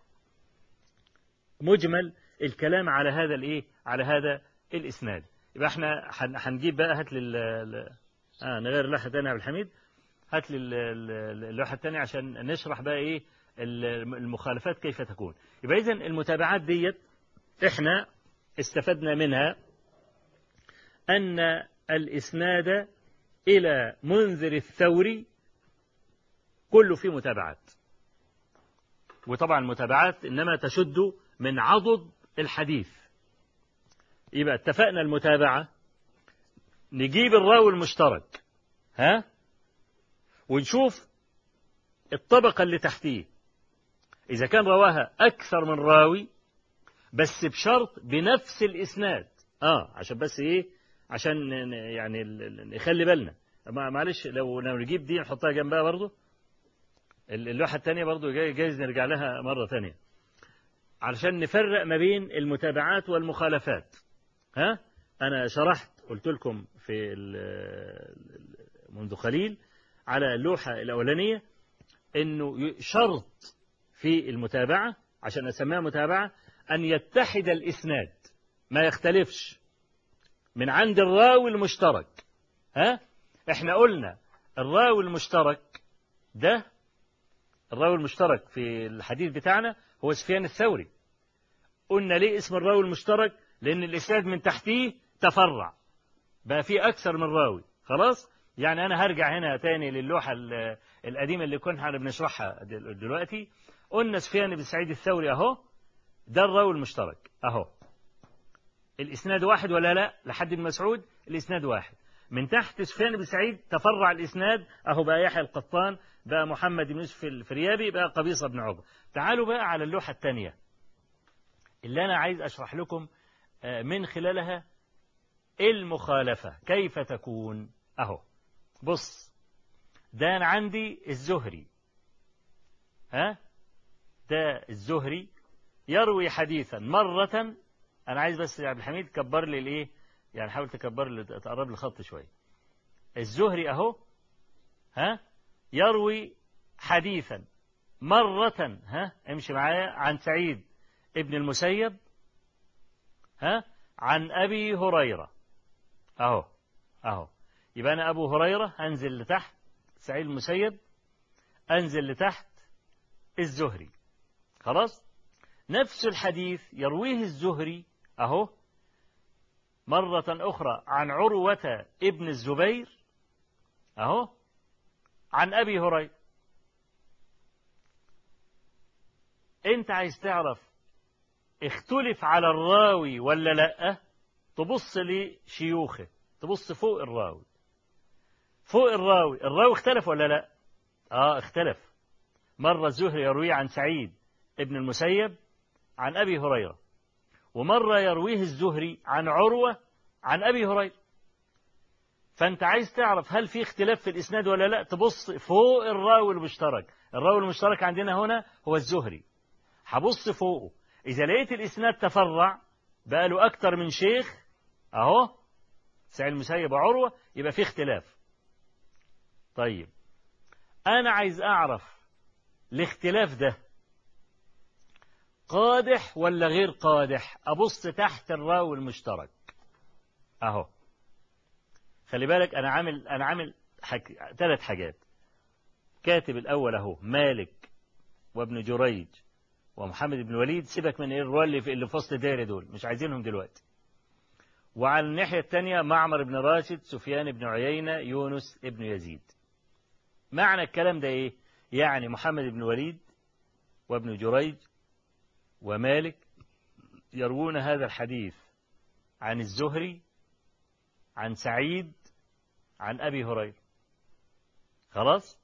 مجمل الكلام على هذا الايه على هذا الاسناد يبقى احنا هنجيب بقى هات لل اه نغير اللوحه تانية يا عبد الحميد هات لي اللوحه الثانيه عشان نشرح بقى ايه المخالفات كيف تكون يبقى اذا المتابعات ديت احنا استفدنا منها ان الاسناد الى منذر الثوري كله فيه متابعات وطبعا المتابعات انما تشد من عضد الحديث يبقى اتفقنا المتابعة نجيب الراوي المشترك ها ونشوف الطبقة اللي تحتيه إذا كان رواها أكثر من راوي بس بشرط بنفس الإسناد آه عشان بس إيه عشان يعني نخلي بالنا معلش لو لو نجيب دي نحطها جنبها برضه اللوحة الثانية برضه جايز نرجع لها مرة ثانية علشان نفرق ما بين المتابعات والمخالفات ها أنا شرحت قلت لكم في منذ قليل على اللوحة الأولانية إنه شرط في المتابعة عشان أسميها متابعة أن يتحد الإسناد ما يختلفش من عند الراوي المشترك ها احنا قلنا الراوي المشترك ده الراوي المشترك في الحديث بتاعنا هو سفيان الثوري قلنا ليه اسم الراوي المشترك لأن الإسناد من تحتيه تفرع بقى في أكثر من راوي خلاص يعني أنا هرجع هنا تاني للوحة القديمة اللي كنا بنشرحها دلوقتي قلنا سفيان بن سعيد الثوري أهو ده الراوي المشترك أهو الإسناد واحد ولا لا لحد بن مسعود الإسناد واحد من تحت سفيان بن سعيد تفرع الإسناد أهو بقى يحيى القطان بقى محمد بن يوسف الفريابي بقى قبيصة بن عقبة تعالوا بقى على اللوحة الثانية اللي أنا عايز أشرح لكم من خلالها المخالفة كيف تكون أهو بص ده أنا عندي الزهري ها ده الزهري يروي حديثا مرة أنا عايز بس يا عبد الحميد كبر لي الإيه يعني حاول تكبر لي تقرب لي الخط شوية الزهري أهو ها يروي حديثا مرة ها امشي معايا عن سعيد ابن المسيب ها عن أبي هريرة أهو أهو يبقى أنا أبو هريرة أنزل لتحت سعيد المسيب أنزل لتحت الزهري خلاص نفس الحديث يرويه الزهري أهو مرة أخرى عن عروة ابن الزبير أهو عن أبي هريرة أنت عايز تعرف اختلف على الراوي ولا لأ تبص لشيوخه تبص فوق الراوي فوق الراوي الراوي اختلف ولا لا اه اختلف مرة الزهري يرويه عن سعيد ابن المسيب عن أبي هريرة ومرة يرويه الزهري عن عروة عن أبي هريرة فأنت عايز تعرف هل في اختلاف في الإسناد ولا لا تبص فوق الراوي المشترك الراوي المشترك عندنا هنا هو الزهري هبص فوقه إذا لقيت الإسناد تفرع بقى له أكتر من شيخ أهو سعيد المسيب وعروة يبقى في اختلاف طيب أنا عايز أعرف الاختلاف ده قادح ولا غير قادح أبص تحت الراوي المشترك أهو خلي بالك أنا عامل أنا عامل حك... ثلاث حاجات كاتب الأول أهو مالك وابن جريج ومحمد بن وليد سيبك من الرواة اللي في اللي في وسط الدايره دول مش عايزينهم دلوقتي وعلى الناحية الثانية معمر بن راشد سفيان بن عيينة يونس بن يزيد معنى الكلام ده ايه يعني محمد بن وليد وابن جريج ومالك يروون هذا الحديث عن الزهري عن سعيد عن أبي هريرة خلاص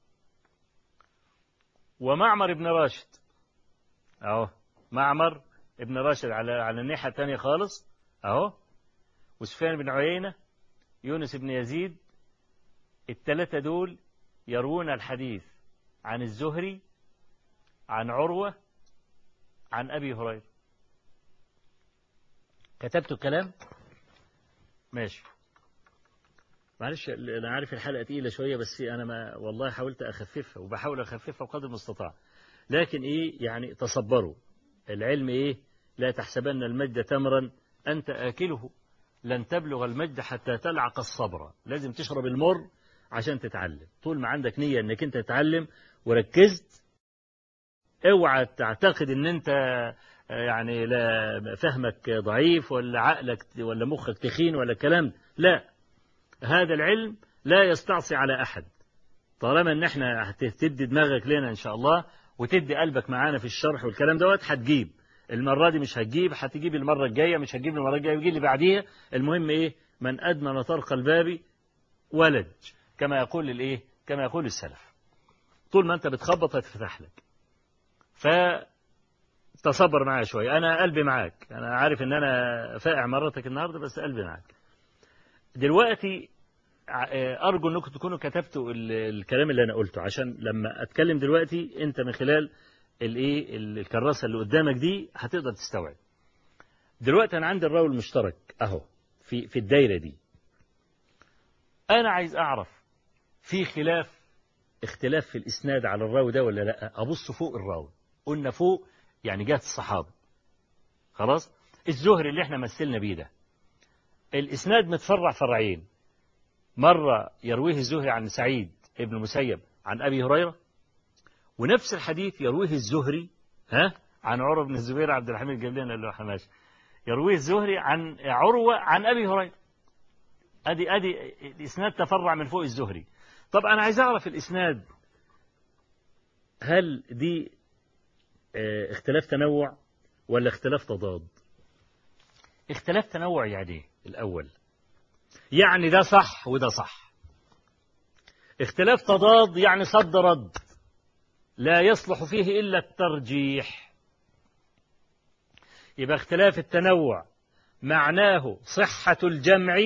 ومعمر بن راشد أهو معمر ابن راشد على على الناحية الثانية خالص أهو وسفيان بن عيينة يونس بن يزيد الثلاثة دول يروون الحديث عن الزهري عن عروة عن أبي هريرة كتبت الكلام ماشي معلش أنا عارف الحلقة تقيلة شوية بس أنا ما والله حاولت أخففها وبحاول أخففها بقدر المستطاع لكن إيه يعني تصبروا العلم إيه لا تحسبن المجد تمرا أنت آكله لن تبلغ المجد حتى تلعق الصبر لازم تشرب المر عشان تتعلم طول ما عندك نية انك انت تتعلم وركزت اوعى تعتقد ان انت يعني لا فهمك ضعيف ولا عقلك ولا مخك تخين ولا كلام لا هذا العلم لا يستعصي على احد طالما ان احنا هتدي دماغك لنا ان شاء الله وتدي قلبك معانا في الشرح والكلام دوت هتجيب المرة دي مش هتجيب هتجيب المرة الجاية مش هتجيب المرة الجاية ويجي اللي بعديها المهم ايه من أدمن طرق الباب ولج كما يقول الايه كما يقول السلف طول ما انت بتخبط هتفتح لك فتصبر معايا شوية أنا قلبي معاك أنا عارف إن أنا فائع مرتك النهاردة بس قلبي معاك دلوقتي أرجو أنكم تكونوا كتبتوا الكلام اللي أنا قلته عشان لما أتكلم دلوقتي أنت من خلال الايه الكراسه اللي قدامك دي هتقدر تستوعب دلوقتي انا عندي الراوي المشترك اهو في في الدايره دي انا عايز اعرف في خلاف اختلاف في الاسناد على الراوي ده ولا لا ابص فوق الراوي قلنا فوق يعني جهه الصحابه خلاص الزهري اللي احنا مثلنا بيه ده الاسناد متفرع فرعين مره يرويه الزهري عن سعيد ابن المسيب عن ابي هريره ونفس الحديث يرويه الزهري ها عن عروة بن الزبير عبد الحميد جاب لنا اللي ماشي يرويه الزهري عن عروة عن أبي هريرة ادي ادي الاسناد تفرع من فوق الزهري طب انا عايز اعرف الاسناد هل دي اه اختلاف تنوع ولا اختلاف تضاد اختلاف تنوع يعني ايه الاول يعني ده صح وده صح اختلاف تضاد يعني صد رد لا يصلح فيه إلا الترجيح يبقى اختلاف التنوع معناه صحة الجمع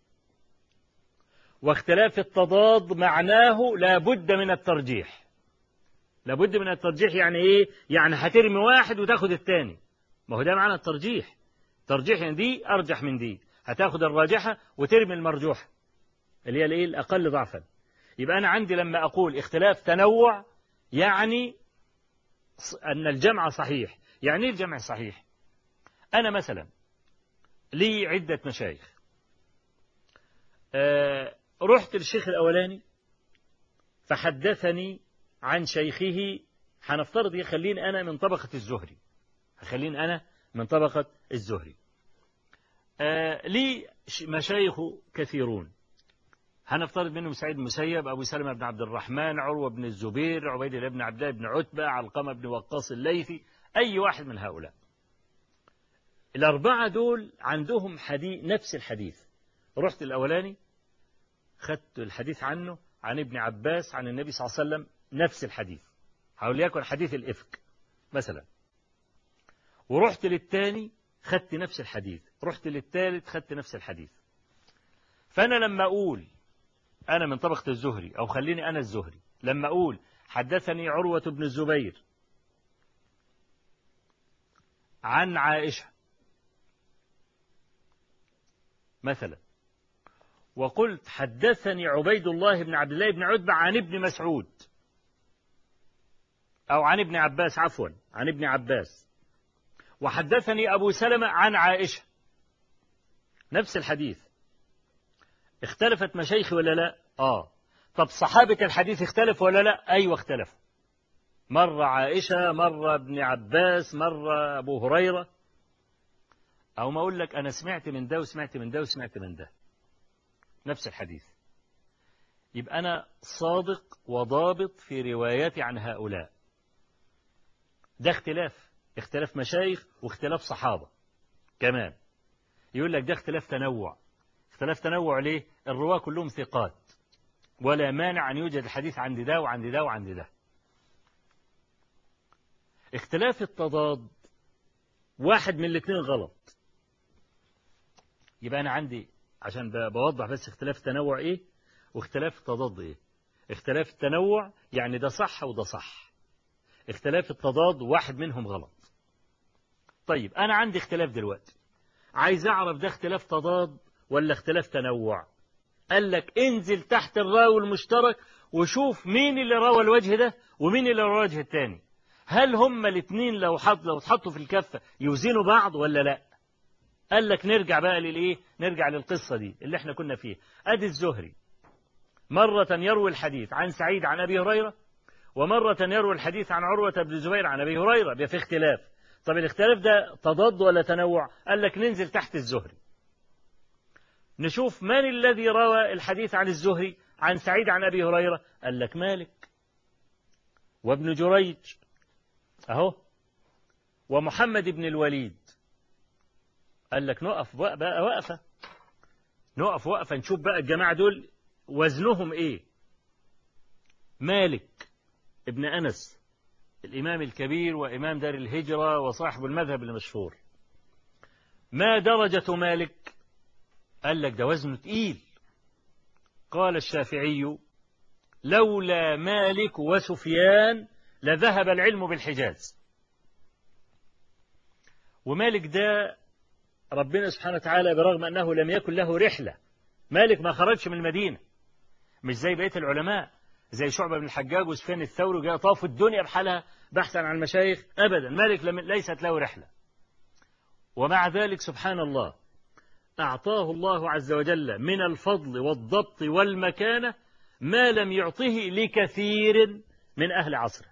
واختلاف التضاد معناه لا بد من الترجيح لابد من الترجيح يعني ايه يعني هترمي واحد وتاخد الثاني ما هو ده معنى الترجيح ترجيح يعني دي ارجح من دي هتاخد الراجحه وترمي المرجوحه اللي هي الايه الاقل ضعفا يبقى انا عندي لما اقول اختلاف تنوع يعني ان الجمع صحيح يعني ايه الجمع صحيح انا مثلا لي عده مشايخ أه رحت للشيخ الاولاني فحدثني عن شيخه هنفترض يخليني انا من طبقه الزهري هخليني انا من طبقه الزهري آه لي مشايخ كثيرون هنفترض منهم سعيد المسيب أبو سلمة بن عبد الرحمن عروة بن الزبير عبيد الله بن عبد الله بن عتبة علقمة بن وقاص الليثي أي واحد من هؤلاء الأربعة دول عندهم حديث نفس الحديث رحت الأولاني خدت الحديث عنه عن ابن عباس عن النبي صلى الله عليه وسلم نفس الحديث حاول يكن حديث الإفك مثلا ورحت للثاني خدت نفس الحديث رحت للثالث خدت نفس الحديث فأنا لما أقول أنا من طبقة الزهري أو خليني أنا الزهري لما أقول حدثني عروة بن الزبير عن عائشة مثلا وقلت حدثني عبيد الله بن عبد الله بن عتبة عن ابن مسعود أو عن ابن عباس عفوا عن ابن عباس وحدثني أبو سلمة عن عائشة نفس الحديث اختلفت مشايخي ولا لا آه طب صحابة الحديث اختلفوا ولا لا أيوة اختلفوا مرة عائشة مرة ابن عباس مرة أبو هريرة أو ما أقول لك أنا سمعت من ده وسمعت من ده وسمعت من ده نفس الحديث يبقى أنا صادق وضابط في رواياتي عن هؤلاء ده اختلاف اختلاف مشايخ واختلاف صحابة كمان يقول لك ده اختلاف تنوع اختلاف تنوع ليه الرواة كلهم ثقات ولا مانع أن يوجد الحديث عند ده وعند ده وعند ده اختلاف التضاد واحد من الاثنين غلط يبقى أنا عندي عشان بوضح بس اختلاف التنوع إيه واختلاف التضاد إيه اختلاف التنوع يعني ده صح وده صح اختلاف التضاد واحد منهم غلط طيب أنا عندي اختلاف دلوقتي عايز أعرف ده اختلاف تضاد ولا اختلاف تنوع قال لك انزل تحت الراوي المشترك وشوف مين اللي روى الوجه ده ومين اللي روى الوجه الثاني هل هما الاثنين لو حط لو اتحطوا في الكفة يوزنوا بعض ولا لا قال لك نرجع بقى للايه نرجع للقصة دي اللي احنا كنا فيها ادي الزهري مرة يروي الحديث عن سعيد عن ابي هريرة ومرة يروي الحديث عن عروة بن الزبير عن ابي هريرة بيبقى في اختلاف طب الاختلاف ده تضاد ولا تنوع قال لك ننزل تحت الزهري نشوف من الذي روى الحديث عن الزهري عن سعيد عن أبي هريرة قال لك مالك وابن جريج أهو ومحمد بن الوليد قال لك نقف بقى, بقى وقفة نقف وقفة نشوف بقى الجماعة دول وزنهم ايه مالك ابن أنس الإمام الكبير وإمام دار الهجرة وصاحب المذهب المشهور ما درجة مالك قال لك ده وزنه تقيل قال الشافعي لولا مالك وسفيان لذهب العلم بالحجاز ومالك ده ربنا سبحانه وتعالى برغم أنه لم يكن له رحلة مالك ما خرجش من المدينة مش زي بقية العلماء زي شعبة بن الحجاج وسفيان الثوري جاء طافوا الدنيا بحالها بحثا عن المشايخ أبدا مالك لم ليست له رحلة ومع ذلك سبحان الله أعطاه الله عز وجل من الفضل والضبط والمكانة ما لم يعطه لكثير من أهل عصره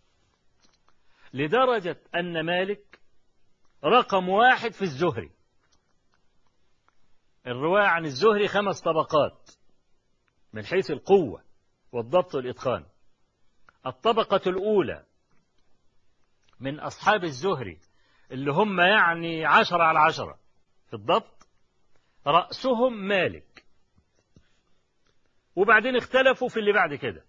لدرجة أن مالك رقم واحد في الزهري الرواية عن الزهري خمس طبقات من حيث القوة والضبط والإتقان الطبقة الأولى من أصحاب الزهري اللي هم يعني عشرة على عشرة في الضبط رأسهم مالك وبعدين اختلفوا في اللي بعد كده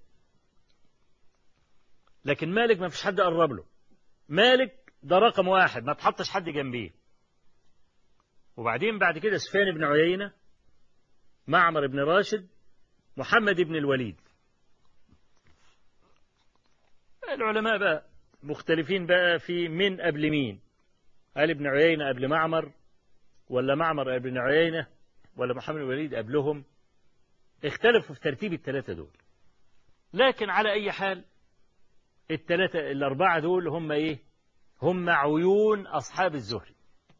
لكن مالك ما فيش حد قرب له مالك ده رقم واحد ما تحطش حد جنبيه وبعدين بعد كده سفيان بن عيينة معمر بن راشد محمد بن الوليد العلماء بقى مختلفين بقى في من قبل مين هل ابن عيينة قبل معمر ولا معمر قبل عيينة ولا محمد بن الوليد قبلهم اختلفوا في ترتيب الثلاثة دول لكن على أي حال الثلاثة الأربعة دول هم إيه هم عيون أصحاب الزهري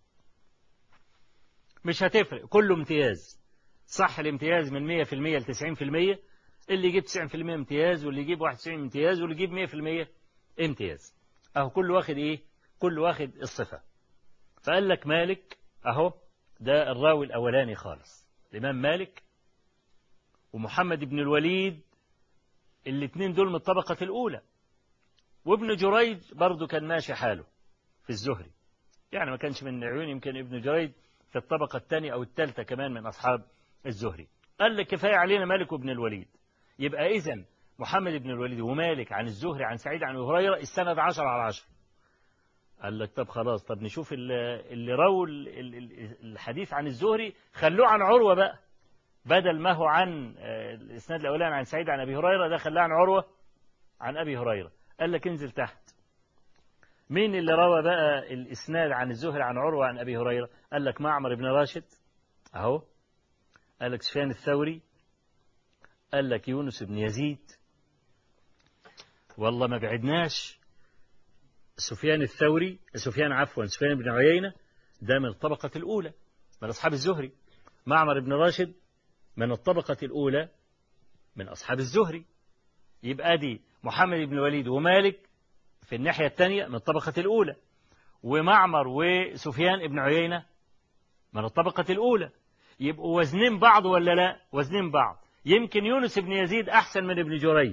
مش هتفرق كله امتياز صح الامتياز من 100% ل 90% اللي يجيب 90% امتياز واللي يجيب 91 امتياز واللي يجيب 100% امتياز اهو كل واخد ايه كل واخد الصفة فقال لك مالك اهو ده الراوي الاولاني خالص الامام مالك ومحمد بن الوليد الاثنين دول من الطبقة الاولى وابن جريج برضه كان ماشي حاله في الزهري يعني ما كانش من عيون يمكن ابن جريج في الطبقة الثانية أو الثالثة كمان من أصحاب الزهري قال لك كفاية علينا مالك وابن الوليد يبقى إذا محمد بن الوليد ومالك عن الزهري عن سعيد عن هريرة السند عشر على عشر قال لك طب خلاص طب نشوف اللي رووا الحديث عن الزهري خلوه عن عروة بقى بدل ما هو عن الإسناد الأولاني عن سعيد عن أبي هريرة ده خلاه عن عروة عن أبي هريرة قال لك انزل تحت مين اللي روى بقى الإسناد عن الزهري عن عروة عن أبي هريرة قال لك معمر بن راشد أهو قال لك سفيان الثوري قال لك يونس بن يزيد والله ما بعدناش سفيان الثوري سفيان عفوا سفيان بن عيينة ده من الطبقة الأولى من أصحاب الزهري معمر بن راشد من الطبقة الأولى من أصحاب الزهري يبقى دي محمد بن الوليد ومالك في الناحية الثانية من الطبقة الأولى ومعمر وسفيان بن عيينة من الطبقة الأولى يبقوا وزنين بعض ولا لا وزنين بعض يمكن يونس بن يزيد أحسن من ابن جريج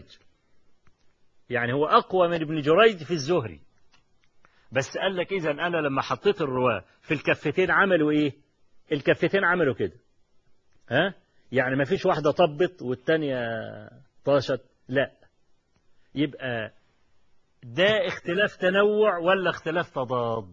يعني هو أقوى من ابن جريج في الزهري بس قال لك إذا أنا لما حطيت الرواة في الكفتين عملوا إيه الكفتين عملوا كده ها يعني ما فيش واحدة طبت والتانية طاشت لا يبقى ده اختلاف تنوع ولا اختلاف تضاد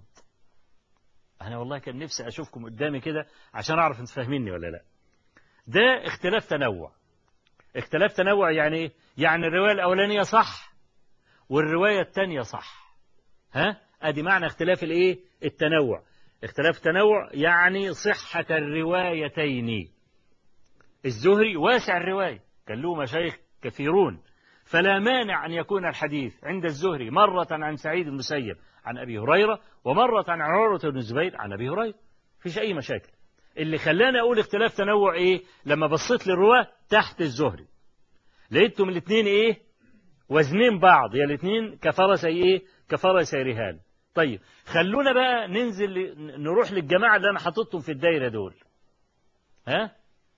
أنا والله كان نفسي أشوفكم قدامي كده عشان أعرف أنت فاهميني ولا لا ده اختلاف تنوع اختلاف تنوع يعني ايه يعني الرواية الأولانية صح والرواية الثانية صح ها ادي معنى اختلاف الايه التنوع اختلاف تنوع يعني صحة الروايتين الزهري واسع الرواية كان له مشايخ كثيرون فلا مانع أن يكون الحديث عند الزهري مرة عن سعيد المسيب عن أبي هريرة ومرة عن عروة بن الزبير عن أبي هريرة فيش أي مشاكل اللي خلاني أقول اختلاف تنوع إيه لما بصيت للرواة تحت الزهري لقيتهم الاثنين إيه وزنين بعض يا الاثنين كفرسي إيه كفرسي رهان طيب خلونا بقى ننزل نروح للجماعة اللي أنا حاططهم في الدايرة دول ها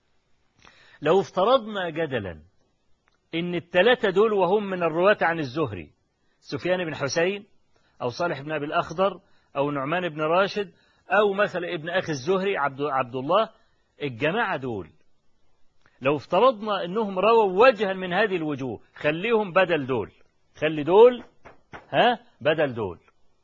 لو افترضنا جدلا إن الثلاثة دول وهم من الرواة عن الزهري سفيان بن حسين أو صالح بن أبي الأخضر أو نعمان بن راشد أو مثلا ابن أخي الزهري عبد, عبد الله الجماعة دول لو افترضنا أنهم رووا وجها من هذه الوجوه خليهم بدل دول خلي دول ها بدل دول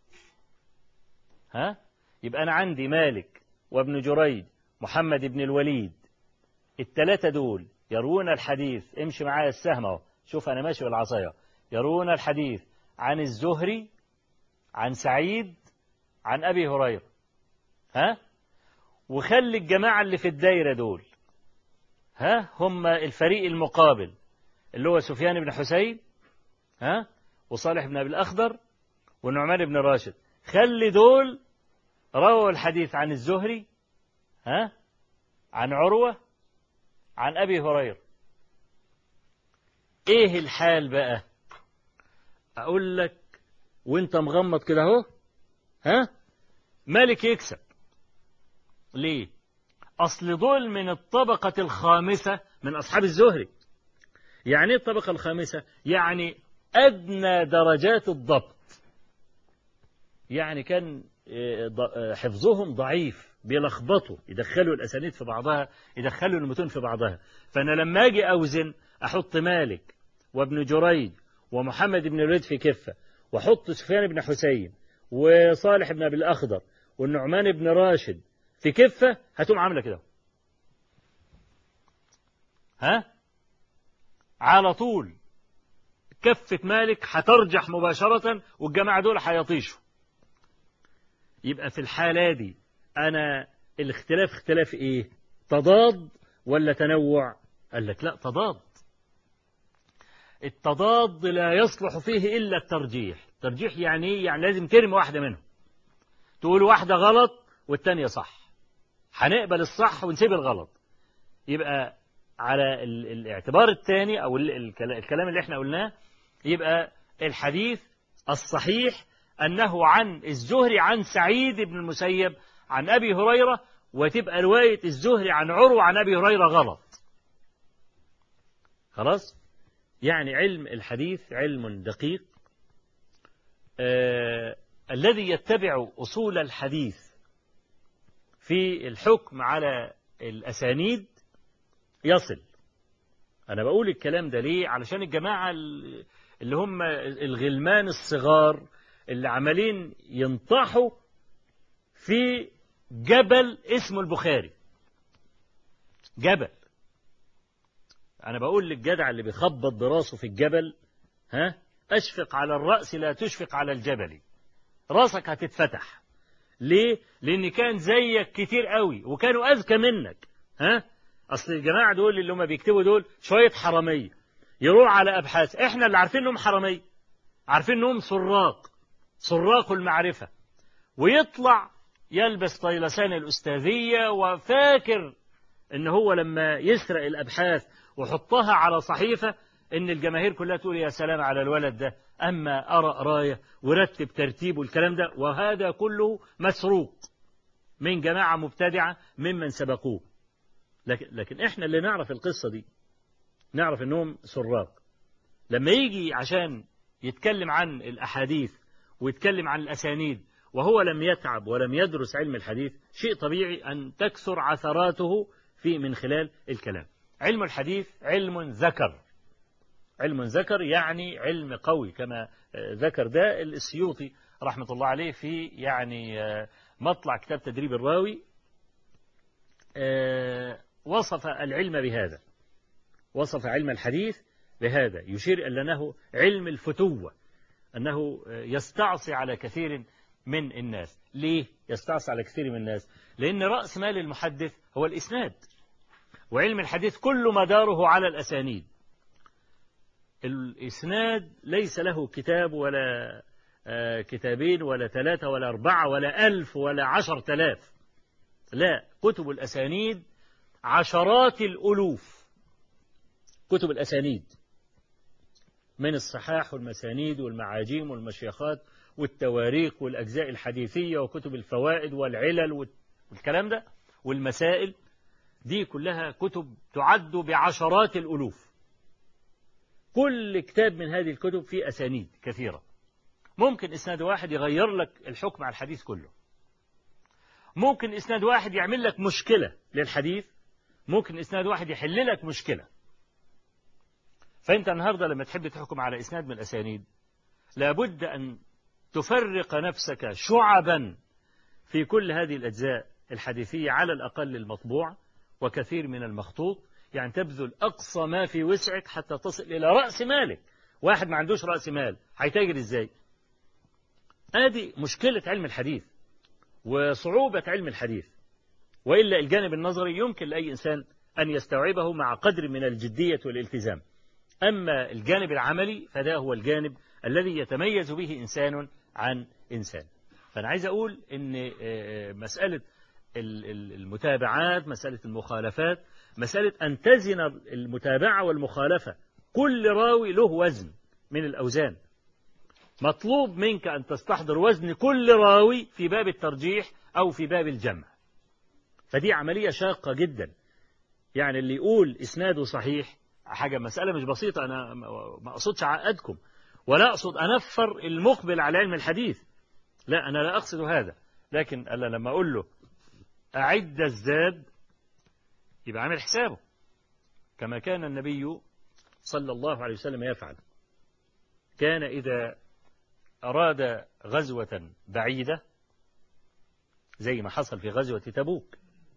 ها يبقى أنا عندي مالك وابن جريج محمد بن الوليد الثلاثة دول يروون الحديث امشي معايا السهم اهو شوف أنا ماشي بالعصاية يروون الحديث عن الزهري عن سعيد عن أبي هريرة ها وخلي الجماعة اللي في الدايرة دول ها هم الفريق المقابل اللي هو سفيان بن حسين ها وصالح بن أبي الأخضر والنعمان بن راشد خلي دول رووا الحديث عن الزهري ها عن عروة عن أبي هريرة إيه الحال بقى أقول لك وانت مغمض كده اهو ها مالك يكسب ليه أصل دول من الطبقة الخامسة من أصحاب الزهري يعني ايه الطبقة الخامسة يعني أدنى درجات الضبط يعني كان حفظهم ضعيف بيلخبطوا يدخلوا الأسانيد في بعضها يدخلوا المتون في بعضها فأنا لما أجي أوزن أحط مالك وابن جريج ومحمد بن الوليد في كفة وأحط سفيان بن حسين وصالح بن أبي الأخضر والنعمان بن راشد في كفة هتقوم عاملة كده ها على طول كفة مالك هترجح مباشرة والجماعة دول هيطيشوا يبقى في الحالة دي أنا الاختلاف اختلاف إيه تضاد ولا تنوع قال لك لا تضاد التضاد لا يصلح فيه إلا الترجيح ترجيح يعني إيه يعني لازم ترمي واحدة منهم تقول واحدة غلط والتانية صح هنقبل الصح ونسيب الغلط يبقى على الاعتبار الثاني أو الكلام اللي احنا قلناه يبقى الحديث الصحيح أنه عن الزهري عن سعيد بن المسيب عن أبي هريرة وتبقى رواية الزهري عن عروة عن أبي هريرة غلط خلاص يعني علم الحديث علم دقيق آه الذي يتبع أصول الحديث في الحكم على الأسانيد يصل أنا بقول الكلام ده ليه علشان الجماعة اللي هم الغلمان الصغار اللي عمالين ينطحوا في جبل اسمه البخاري جبل أنا بقول للجدع اللي بيخبط براسه في الجبل ها أشفق على الرأس لا تشفق على الجبل راسك هتتفتح ليه؟ لأن كان زيك كتير قوي وكانوا أذكى منك ها أصل الجماعة دول اللي هم بيكتبوا دول شوية حرامية يروح على أبحاث إحنا اللي عارفين إنهم حرامية عارفين إنهم سراق سراق المعرفة ويطلع يلبس طيلسان الأستاذية وفاكر إن هو لما يسرق الأبحاث وحطها على صحيفة إن الجماهير كلها تقول يا سلام على الولد ده أما أرى قراية ورتب ترتيب والكلام ده وهذا كله مسروق من جماعة مبتدعة ممن سبقوه لكن, لكن إحنا اللي نعرف القصة دي نعرف إنهم سراق لما يجي عشان يتكلم عن الأحاديث ويتكلم عن الأسانيد وهو لم يتعب ولم يدرس علم الحديث شيء طبيعي أن تكثر عثراته في من خلال الكلام علم الحديث علم ذكر علم ذكر يعني علم قوي كما ذكر ده السيوطي رحمة الله عليه في يعني مطلع كتاب تدريب الراوي وصف العلم بهذا وصف علم الحديث بهذا يشير إلى أنه علم الفتوة أنه يستعصي على كثير من الناس ليه يستعصي على كثير من الناس لأن رأس مال المحدث هو الإسناد وعلم الحديث كل مداره على الأسانيد الإسناد ليس له كتاب ولا كتابين ولا ثلاثة ولا أربعة ولا ألف ولا عشر تلاف لا كتب الأسانيد عشرات الألوف كتب الأسانيد من الصحاح والمسانيد والمعاجيم والمشيخات والتواريخ والأجزاء الحديثية وكتب الفوائد والعلل والكلام ده والمسائل دي كلها كتب تعد بعشرات الألوف كل كتاب من هذه الكتب فيه أسانيد كثيرة ممكن إسناد واحد يغير لك الحكم على الحديث كله ممكن إسناد واحد يعمل لك مشكلة للحديث ممكن إسناد واحد يحل لك مشكلة فأنت النهاردة لما تحب تحكم على إسناد من الأسانيد لابد أن تفرق نفسك شعبا في كل هذه الأجزاء الحديثية على الأقل المطبوع وكثير من المخطوط يعني تبذل أقصى ما في وسعك حتى تصل إلى رأس مالك واحد ما عندوش رأس مال هيتاجر إزاي هذه مشكلة علم الحديث وصعوبة علم الحديث وإلا الجانب النظري يمكن لأي إنسان أن يستوعبه مع قدر من الجدية والالتزام أما الجانب العملي فده هو الجانب الذي يتميز به إنسان عن إنسان فأنا عايز أقول أن مسألة المتابعات مسألة المخالفات مسألة أن تزن المتابعة والمخالفة كل راوي له وزن من الأوزان مطلوب منك أن تستحضر وزن كل راوي في باب الترجيح أو في باب الجمع فدي عملية شاقة جدا يعني اللي يقول إسناده صحيح حاجة مسألة مش بسيطة أنا ما أقصدش عقدكم ولا أقصد أنفر المقبل على علم الحديث لا أنا لا أقصد هذا لكن ألا لما أقول له أعد الزاد يبقى عامل حسابه كما كان النبي صلى الله عليه وسلم يفعل كان إذا أراد غزوة بعيدة زي ما حصل في غزوة تبوك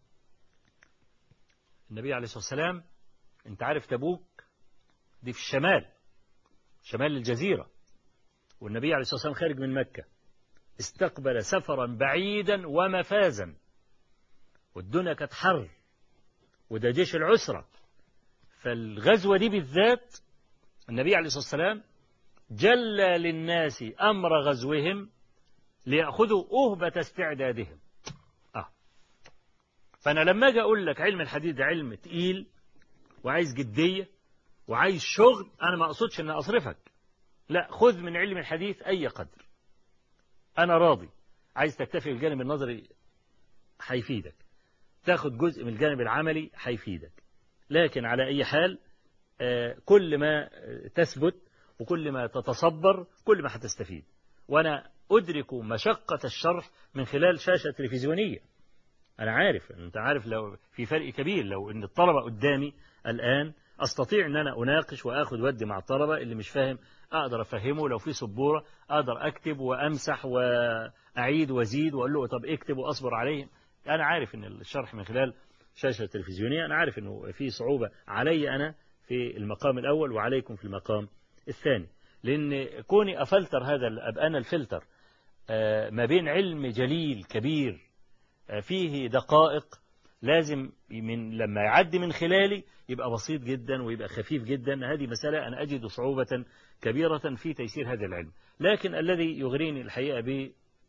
النبي عليه الصلاة والسلام انت عارف تبوك دي في الشمال شمال الجزيرة والنبي عليه الصلاة والسلام خارج من مكة استقبل سفرا بعيدا ومفازا والدنيا كانت حر وده جيش العسرة فالغزوة دي بالذات النبي عليه الصلاة والسلام جلى للناس أمر غزوهم ليأخذوا أهبة استعدادهم آه. فأنا لما أجي أقول لك علم الحديث ده علم تقيل وعايز جدية وعايز شغل أنا ما أقصدش أن أصرفك لا خذ من علم الحديث أي قدر أنا راضي عايز تكتفي بالجانب النظري هيفيدك تاخد جزء من الجانب العملي هيفيدك لكن على أي حال كل ما تثبت وكل ما تتصبر كل ما هتستفيد وأنا أدرك مشقة الشرح من خلال شاشة تلفزيونية أنا عارف أنت عارف لو في فرق كبير لو أن الطلبة قدامي الآن أستطيع أن أنا أناقش وأخذ ودي مع الطلبة اللي مش فاهم أقدر أفهمه لو في سبورة أقدر أكتب وأمسح وأعيد وأزيد وأقول له طب اكتب وأصبر عليهم أنا عارف أن الشرح من خلال شاشة تلفزيونية أنا عارف أنه في صعوبة علي أنا في المقام الأول وعليكم في المقام الثاني لأن كوني أفلتر هذا أبقى أنا الفلتر ما بين علم جليل كبير فيه دقائق لازم من لما يعدي من خلالي يبقى بسيط جدا ويبقى خفيف جدا هذه مسألة أنا أجد صعوبة كبيرة في تيسير هذا العلم لكن الذي يغريني الحقيقة ب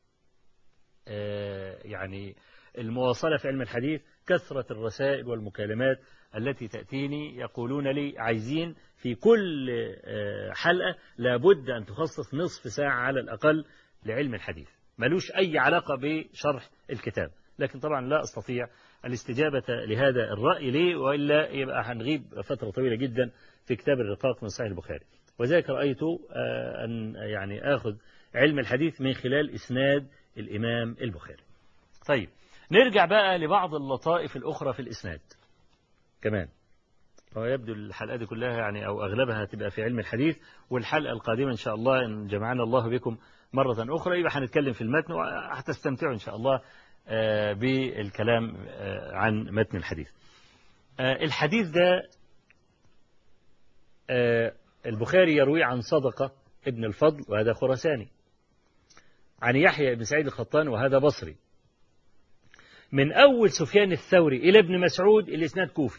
يعني المواصلة في علم الحديث كثرة الرسائل والمكالمات التي تأتيني يقولون لي عايزين في كل حلقة لابد أن تخصص نصف ساعة على الأقل لعلم الحديث ملوش أي علاقة بشرح الكتاب لكن طبعا لا أستطيع الاستجابة لهذا الرأي ليه وإلا يبقى هنغيب فترة طويلة جدا في كتاب الرقاق من صحيح البخاري وذلك رأيت أن يعني آخذ علم الحديث من خلال إسناد الإمام البخاري طيب نرجع بقى لبعض اللطائف الأخرى في الإسناد كمان هو يبدو الحلقة دي كلها يعني أو أغلبها هتبقى في علم الحديث والحلقة القادمة إن شاء الله إن جمعنا الله بكم مرة أخرى يبقى هنتكلم في المتن وهتستمتعوا إن شاء الله بالكلام عن متن الحديث الحديث ده البخاري يروي عن صدقة ابن الفضل وهذا خرساني عن يحيى بن سعيد الخطان وهذا بصري من أول سفيان الثوري إلى ابن مسعود الإسناد كوفي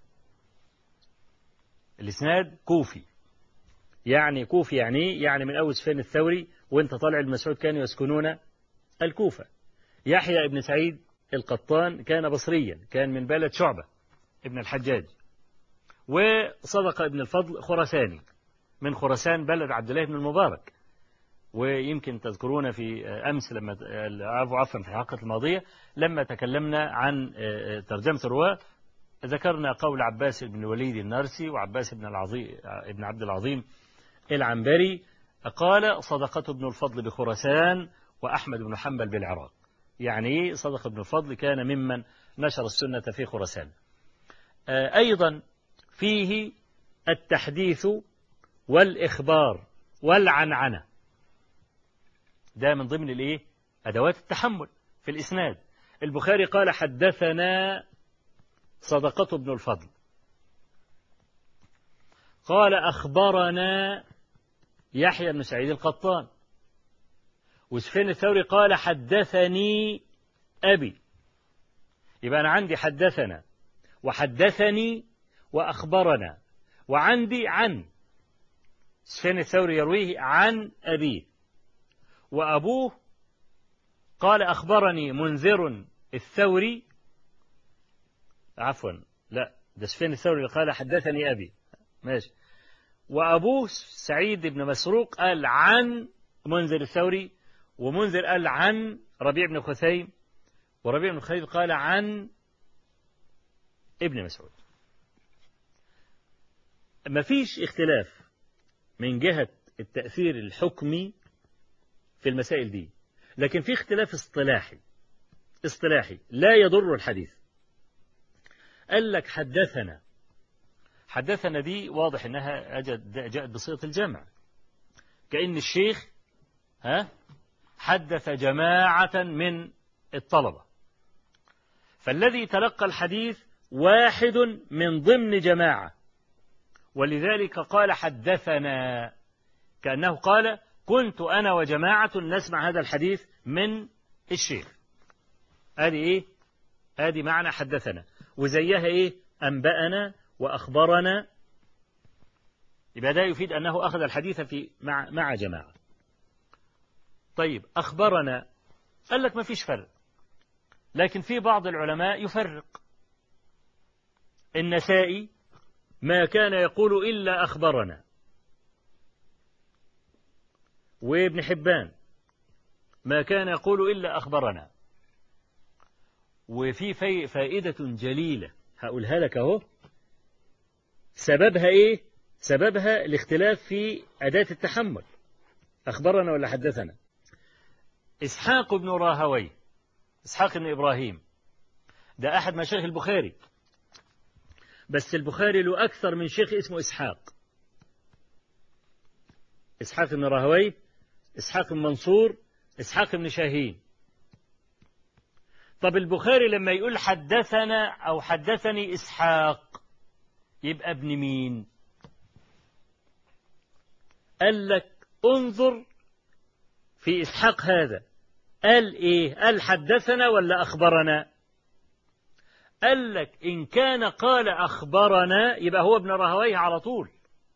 الإسناد كوفي يعني كوفي يعني يعني من أول سفيان الثوري وانت طالع المسعود كانوا يسكنون الكوفة يحيى ابن سعيد القطان كان بصريا كان من بلد شعبة ابن الحجاج وصدق ابن الفضل خرساني من خرسان بلد عبد الله بن المبارك ويمكن تذكرون في أمس لما عفوا عفوا في الحلقة الماضية لما تكلمنا عن ترجمة الرواة ذكرنا قول عباس بن الوليد النرسي وعباس بن العظيم ابن عبد العظيم العنبري قال صدقة ابن الفضل بخرسان وأحمد بن حنبل بالعراق يعني صدق ابن الفضل كان ممن نشر السنة في خرسان أيضا فيه التحديث والإخبار والعنعنة ده من ضمن الايه أدوات التحمل في الإسناد البخاري قال حدثنا صدقة ابن الفضل قال أخبرنا يحيى بن سعيد القطان وسفيان الثوري قال حدثني أبي يبقى أنا عندي حدثنا وحدثني وأخبرنا وعندي عن سفيان الثوري يرويه عن أبيه وأبوه قال أخبرني منذر الثوري عفوا لا ده سفيان الثوري قال حدثني أبي ماشي وأبوه سعيد بن مسروق قال عن منذر الثوري ومنذر قال عن ربيع بن خثيم وربيع بن خثيم قال عن ابن مسعود مفيش اختلاف من جهة التأثير الحكمي في المسائل دي لكن في اختلاف اصطلاحي اصطلاحي لا يضر الحديث قال لك حدثنا حدثنا دي واضح انها جاءت بصيغه الجمع كأن الشيخ ها حدث جماعة من الطلبة فالذي تلقى الحديث واحد من ضمن جماعة ولذلك قال حدثنا كأنه قال كنت أنا وجماعة نسمع هذا الحديث من الشيخ هذه إيه هذه معنى حدثنا وزيها إيه أنبأنا وأخبرنا يبقى ده يفيد أنه أخذ الحديث في مع مع جماعة طيب أخبرنا قال لك ما فيش فرق لكن في بعض العلماء يفرق النسائي ما كان يقول إلا أخبرنا وابن حبان ما كان يقول إلا أخبرنا وفي فائدة جليلة هقولها لك أهو سببها إيه؟ سببها الاختلاف في أداة التحمل أخبرنا ولا حدثنا إسحاق بن راهوي إسحاق بن إبراهيم ده أحد مشايخ البخاري بس البخاري له أكثر من شيخ اسمه إسحاق إسحاق بن راهوي إسحاق بن منصور إسحاق بن شاهين طب البخاري لما يقول حدثنا أو حدثني إسحاق يبقى ابن مين قال لك انظر في إسحاق هذا قال إيه قال حدثنا ولا أخبرنا قال لك إن كان قال أخبرنا يبقى هو ابن رهويه على طول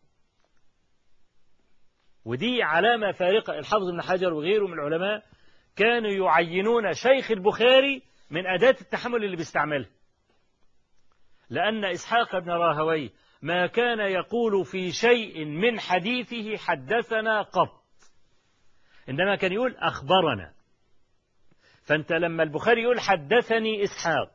ودي علامة فارقة الحافظ ابن حجر وغيره من العلماء كانوا يعينون شيخ البخاري من أداة التحمل اللي بيستعملها لأن إسحاق بن راهوي ما كان يقول في شيء من حديثه حدثنا قط إنما كان يقول أخبرنا فأنت لما البخاري يقول حدثني إسحاق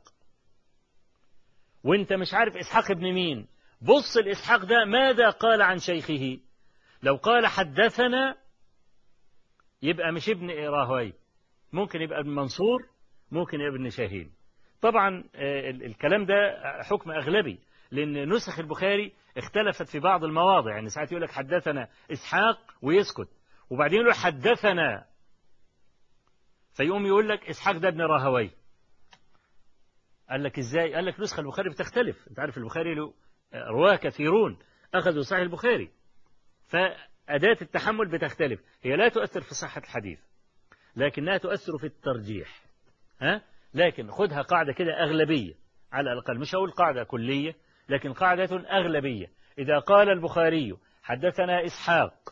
وانت مش عارف إسحاق ابن مين بص الإسحاق ده ماذا قال عن شيخه لو قال حدثنا يبقى مش ابن راهوي ممكن يبقى ابن منصور ممكن يبقى ابن شاهين طبعا الكلام ده حكم أغلبي لأن نسخ البخاري اختلفت في بعض المواضع يعني ساعات يقول لك حدثنا إسحاق ويسكت وبعدين يقول حدثنا فيقوم يقول لك إسحاق ده ابن راهوي قال لك إزاي قال لك نسخة البخاري بتختلف أنت عارف البخاري له رواه كثيرون أخذوا صحيح البخاري فأداة التحمل بتختلف هي لا تؤثر في صحة الحديث لكنها تؤثر في الترجيح ها لكن خدها قاعدة كده أغلبية على الأقل مش هقول قاعدة كلية لكن قاعدة أغلبية إذا قال البخاري حدثنا إسحاق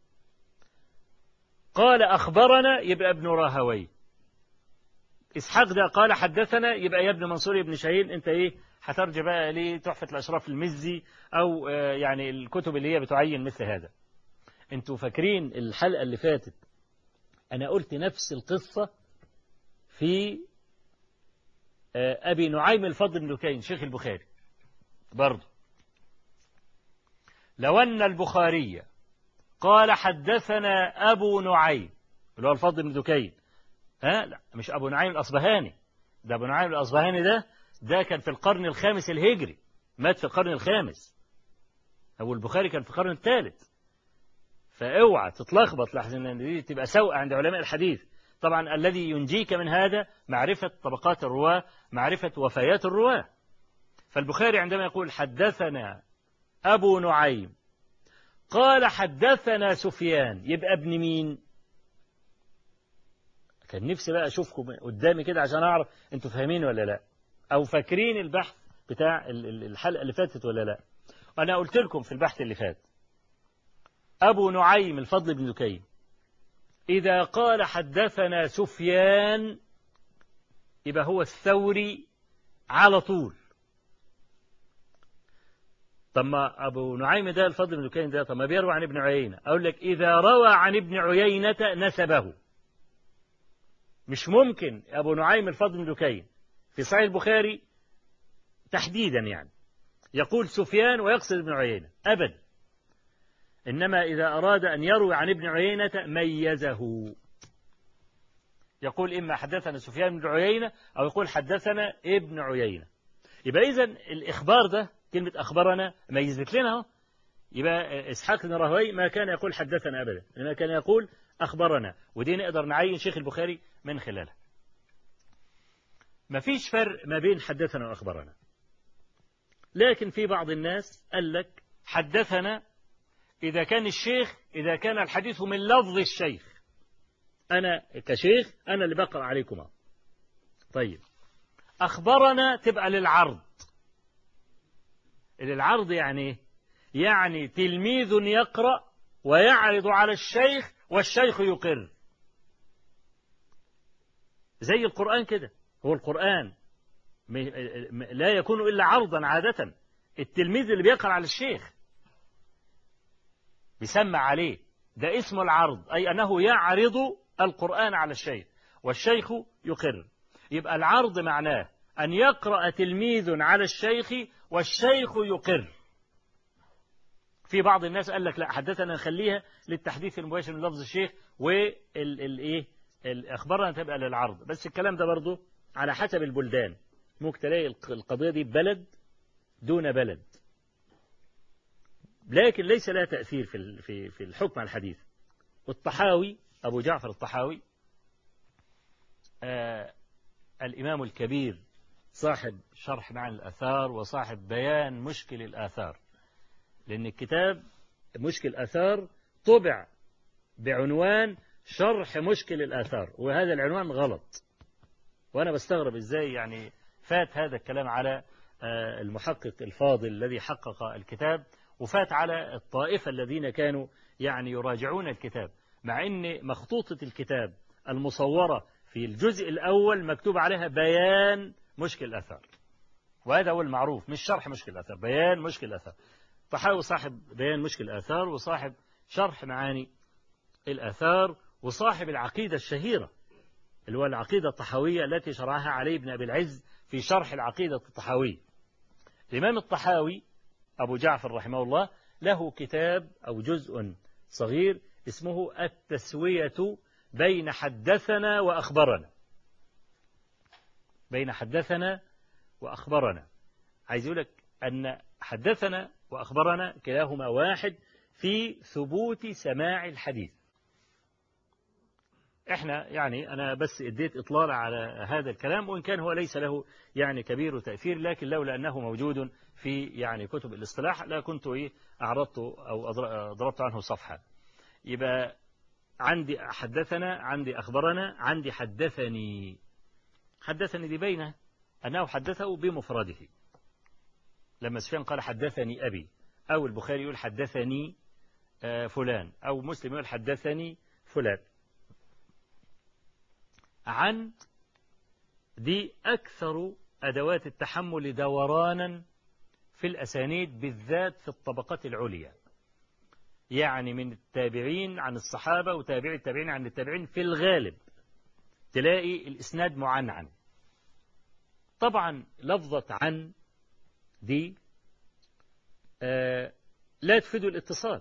قال أخبرنا يبقى ابن راهوي إسحاق ده قال حدثنا يبقى يا ابن منصور يا ابن شاهين أنت إيه هترجع بقى لتحفة الأشراف المزي أو يعني الكتب اللي هي بتعين مثل هذا أنتوا فاكرين الحلقة اللي فاتت أنا قلت نفس القصة في أبي نعيم الفضل بن دكين شيخ البخاري برضه لو أن البخاري قال حدثنا أبو نعيم اللي هو الفضل بن دكين ها لا مش أبو نعيم الأصبهاني ده أبو نعيم الأصبهاني ده ده كان في القرن الخامس الهجري مات في القرن الخامس أبو البخاري كان في القرن الثالث فاوعى تتلخبط لحسن دي تبقى سوء عند علماء الحديث طبعا الذي ينجيك من هذا معرفة طبقات الرواة معرفة وفيات الرواة فالبخاري عندما يقول حدثنا أبو نعيم قال حدثنا سفيان يبقى ابن مين كان نفسي بقى أشوفكم قدامي كده عشان أعرف أنتوا فاهمين ولا لا أو فاكرين البحث بتاع الحلقة اللي فاتت ولا لا أنا قلت لكم في البحث اللي فات أبو نعيم الفضل بن دكين إذا قال حدثنا سفيان يبقى هو الثوري على طول طب ما أبو نعيم ده الفضل بن دكين ده طب ما بيروي عن ابن عيينة أقول لك إذا روى عن ابن عيينة نسبه مش ممكن أبو نعيم الفضل بن دكين في صحيح البخاري تحديدا يعني يقول سفيان ويقصد ابن عيينة أبدا إنما إذا أراد أن يروي عن ابن عيينة ميزه يقول إما حدثنا سفيان بن عيينة أو يقول حدثنا ابن عيينة يبقى إذا الإخبار ده كلمة أخبرنا ميزت لنا يبقى إسحاق بن راهوي ما كان يقول حدثنا أبدا إنما كان يقول أخبرنا ودي نقدر نعين شيخ البخاري من خلالها ما فيش فرق ما بين حدثنا وأخبرنا لكن في بعض الناس قال لك حدثنا إذا كان الشيخ إذا كان الحديث من لفظ الشيخ أنا كشيخ أنا اللي بقرأ عليكم طيب أخبرنا تبقى للعرض للعرض يعني يعني تلميذ يقرأ ويعرض على الشيخ والشيخ يقر زي القرآن كده هو القرآن لا يكون إلا عرضا عادة التلميذ اللي بيقرأ على الشيخ بيسمع عليه ده اسم العرض أي أنه يعرض القرآن على الشيخ والشيخ يقر يبقى العرض معناه أن يقرأ تلميذ على الشيخ والشيخ يقر في بعض الناس قال لك لا حدثنا نخليها للتحديث المباشر من لفظ الشيخ والايه اخبارنا تبقى للعرض بس الكلام ده برضه على حسب البلدان ممكن تلاقي القضيه دي بلد دون بلد لكن ليس لها تاثير في في في الحكم على الحديث والطحاوي ابو جعفر الطحاوي آه الامام الكبير صاحب شرح معنى الاثار وصاحب بيان مشكل الاثار لأن الكتاب مشكل الآثار طبع بعنوان شرح مشكل الآثار وهذا العنوان غلط وأنا بستغرب إزاي يعني فات هذا الكلام على المحقق الفاضل الذي حقق الكتاب وفات على الطائفة الذين كانوا يعني يراجعون الكتاب مع أن مخطوطة الكتاب المصورة في الجزء الأول مكتوب عليها بيان مشكل الأثر وهذا هو المعروف مش شرح مشكل الأثر بيان مشكل الأثر طحاوي صاحب بيان مشكل الآثار وصاحب شرح معاني الآثار وصاحب العقيدة الشهيرة اللي هو العقيدة الطحاوية التي شرعها علي بن أبي العز في شرح العقيدة الطحاوية الإمام الطحاوي أبو جعفر رحمه الله له كتاب أو جزء صغير اسمه التسوية بين حدثنا وأخبرنا بين حدثنا وأخبرنا عايز يقول لك أن حدثنا وأخبرنا كلاهما واحد في ثبوت سماع الحديث احنا يعني أنا بس اديت إطلال على هذا الكلام وإن كان هو ليس له يعني كبير تأثير لكن لولا أنه موجود في يعني كتب الاصطلاح لا كنت إيه أعرضت أو ضربت عنه صفحة يبقى عندي حدثنا عندي أخبرنا عندي حدثني حدثني دي بينه أنه حدثه بمفرده لما سفيان قال حدثني أبي أو البخاري يقول حدثني فلان أو مسلم يقول حدثني فلان عن دي أكثر أدوات التحمل دورانا في الأسانيد بالذات في الطبقات العليا يعني من التابعين عن الصحابة وتابع التابعين عن التابعين في الغالب تلاقي الإسناد معنعن طبعا لفظة عن دي آه لا تفيد الاتصال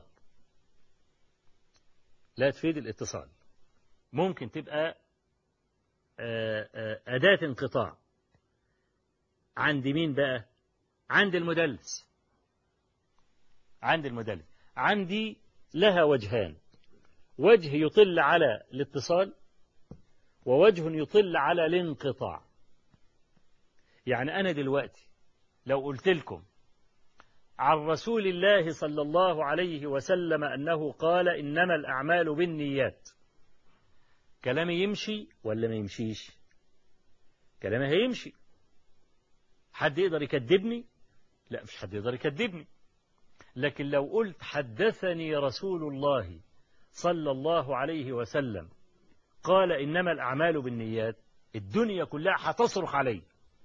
لا تفيد الاتصال ممكن تبقى آه آه أداة انقطاع عند مين بقى عند المدلس عند المدلس عندي لها وجهان وجه يطل على الاتصال ووجه يطل على الانقطاع يعني أنا دلوقتي لو قلت لكم عن رسول الله صلى الله عليه وسلم أنه قال إنما الأعمال بالنيات كلامي يمشي ولا ما يمشيش كلامي هيمشي حد يقدر يكذبني لا مش حد يقدر يكذبني لكن لو قلت حدثني رسول الله صلى الله عليه وسلم قال إنما الأعمال بالنيات الدنيا كلها هتصرخ علي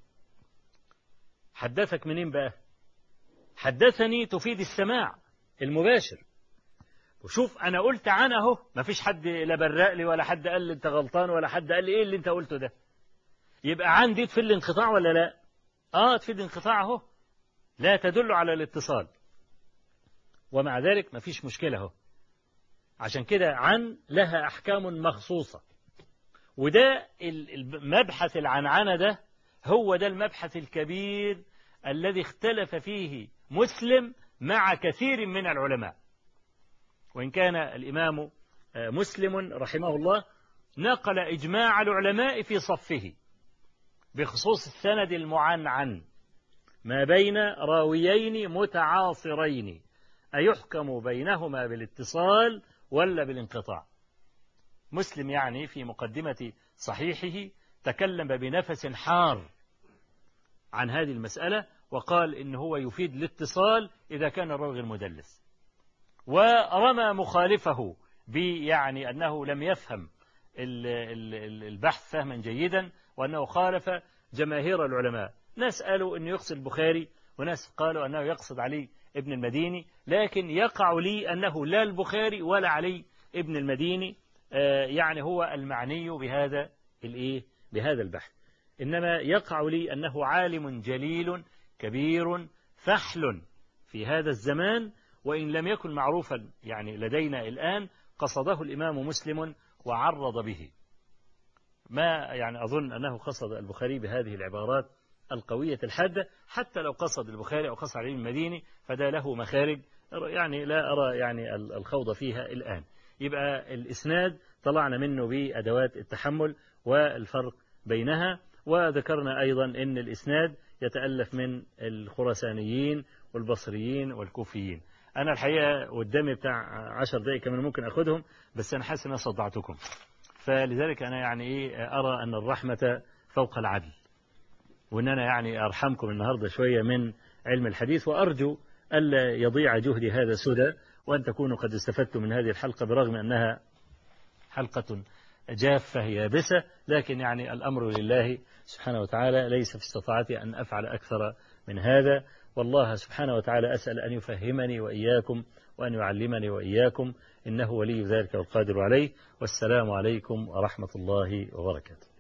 حدثك منين بقى حدثني تفيد السماع المباشر وشوف انا قلت عن اهو ما فيش حد لا برق لي ولا حد قال لي انت غلطان ولا حد قال لي ايه اللي انت قلته ده يبقى عندي في الانقطاع ولا لا آه تفيد انقطاع اهو لا تدل على الاتصال ومع ذلك ما فيش مشكلة اهو عشان كده عن لها أحكام مخصوصة وده المبحث العنعنة ده هو ده المبحث الكبير الذي اختلف فيه مسلم مع كثير من العلماء وإن كان الإمام مسلم رحمه الله نقل إجماع العلماء في صفه بخصوص السند المعنعن ما بين راويين متعاصرين أيحكم بينهما بالاتصال ولا بالانقطاع مسلم يعني في مقدمة صحيحه تكلم بنفس حار عن هذه المسألة وقال إن هو يفيد الاتصال إذا كان الراوي المدلس ورمى مخالفه بيعني أنه لم يفهم البحث فهما جيدا وأنه خالف جماهير العلماء ناس قالوا أنه يقصد البخاري وناس قالوا أنه يقصد علي ابن المديني لكن يقع لي أنه لا البخاري ولا علي ابن المديني يعني هو المعني بهذا الايه بهذا البحث إنما يقع لي أنه عالم جليل كبير فحل في هذا الزمان وإن لم يكن معروفا يعني لدينا الآن قصده الإمام مسلم وعرض به ما يعني أظن أنه قصد البخاري بهذه العبارات القوية الحادة حتى لو قصد البخاري أو قصد علي المديني فده له مخارج يعني لا أرى يعني الخوض فيها الآن يبقى الإسناد طلعنا منه بأدوات التحمل والفرق بينها وذكرنا أيضا أن الإسناد يتألف من الخرسانيين والبصريين والكوفيين أنا الحقيقة قدامي بتاع عشر دقائق كمان ممكن أخذهم بس أنا حاسس أن أنا صدعتكم فلذلك أنا يعني إيه أرى أن الرحمة فوق العدل وأن أنا يعني أرحمكم النهاردة شوية من علم الحديث وأرجو ألا يضيع جهدي هذا سدى وأن تكونوا قد استفدتم من هذه الحلقة برغم أنها حلقة جافة يابسة لكن يعني الأمر لله سبحانه وتعالى ليس في استطاعتي أن أفعل أكثر من هذا والله سبحانه وتعالى أسأل أن يفهمني وإياكم وأن يعلمني وإياكم إنه ولي ذلك والقادر عليه والسلام عليكم ورحمة الله وبركاته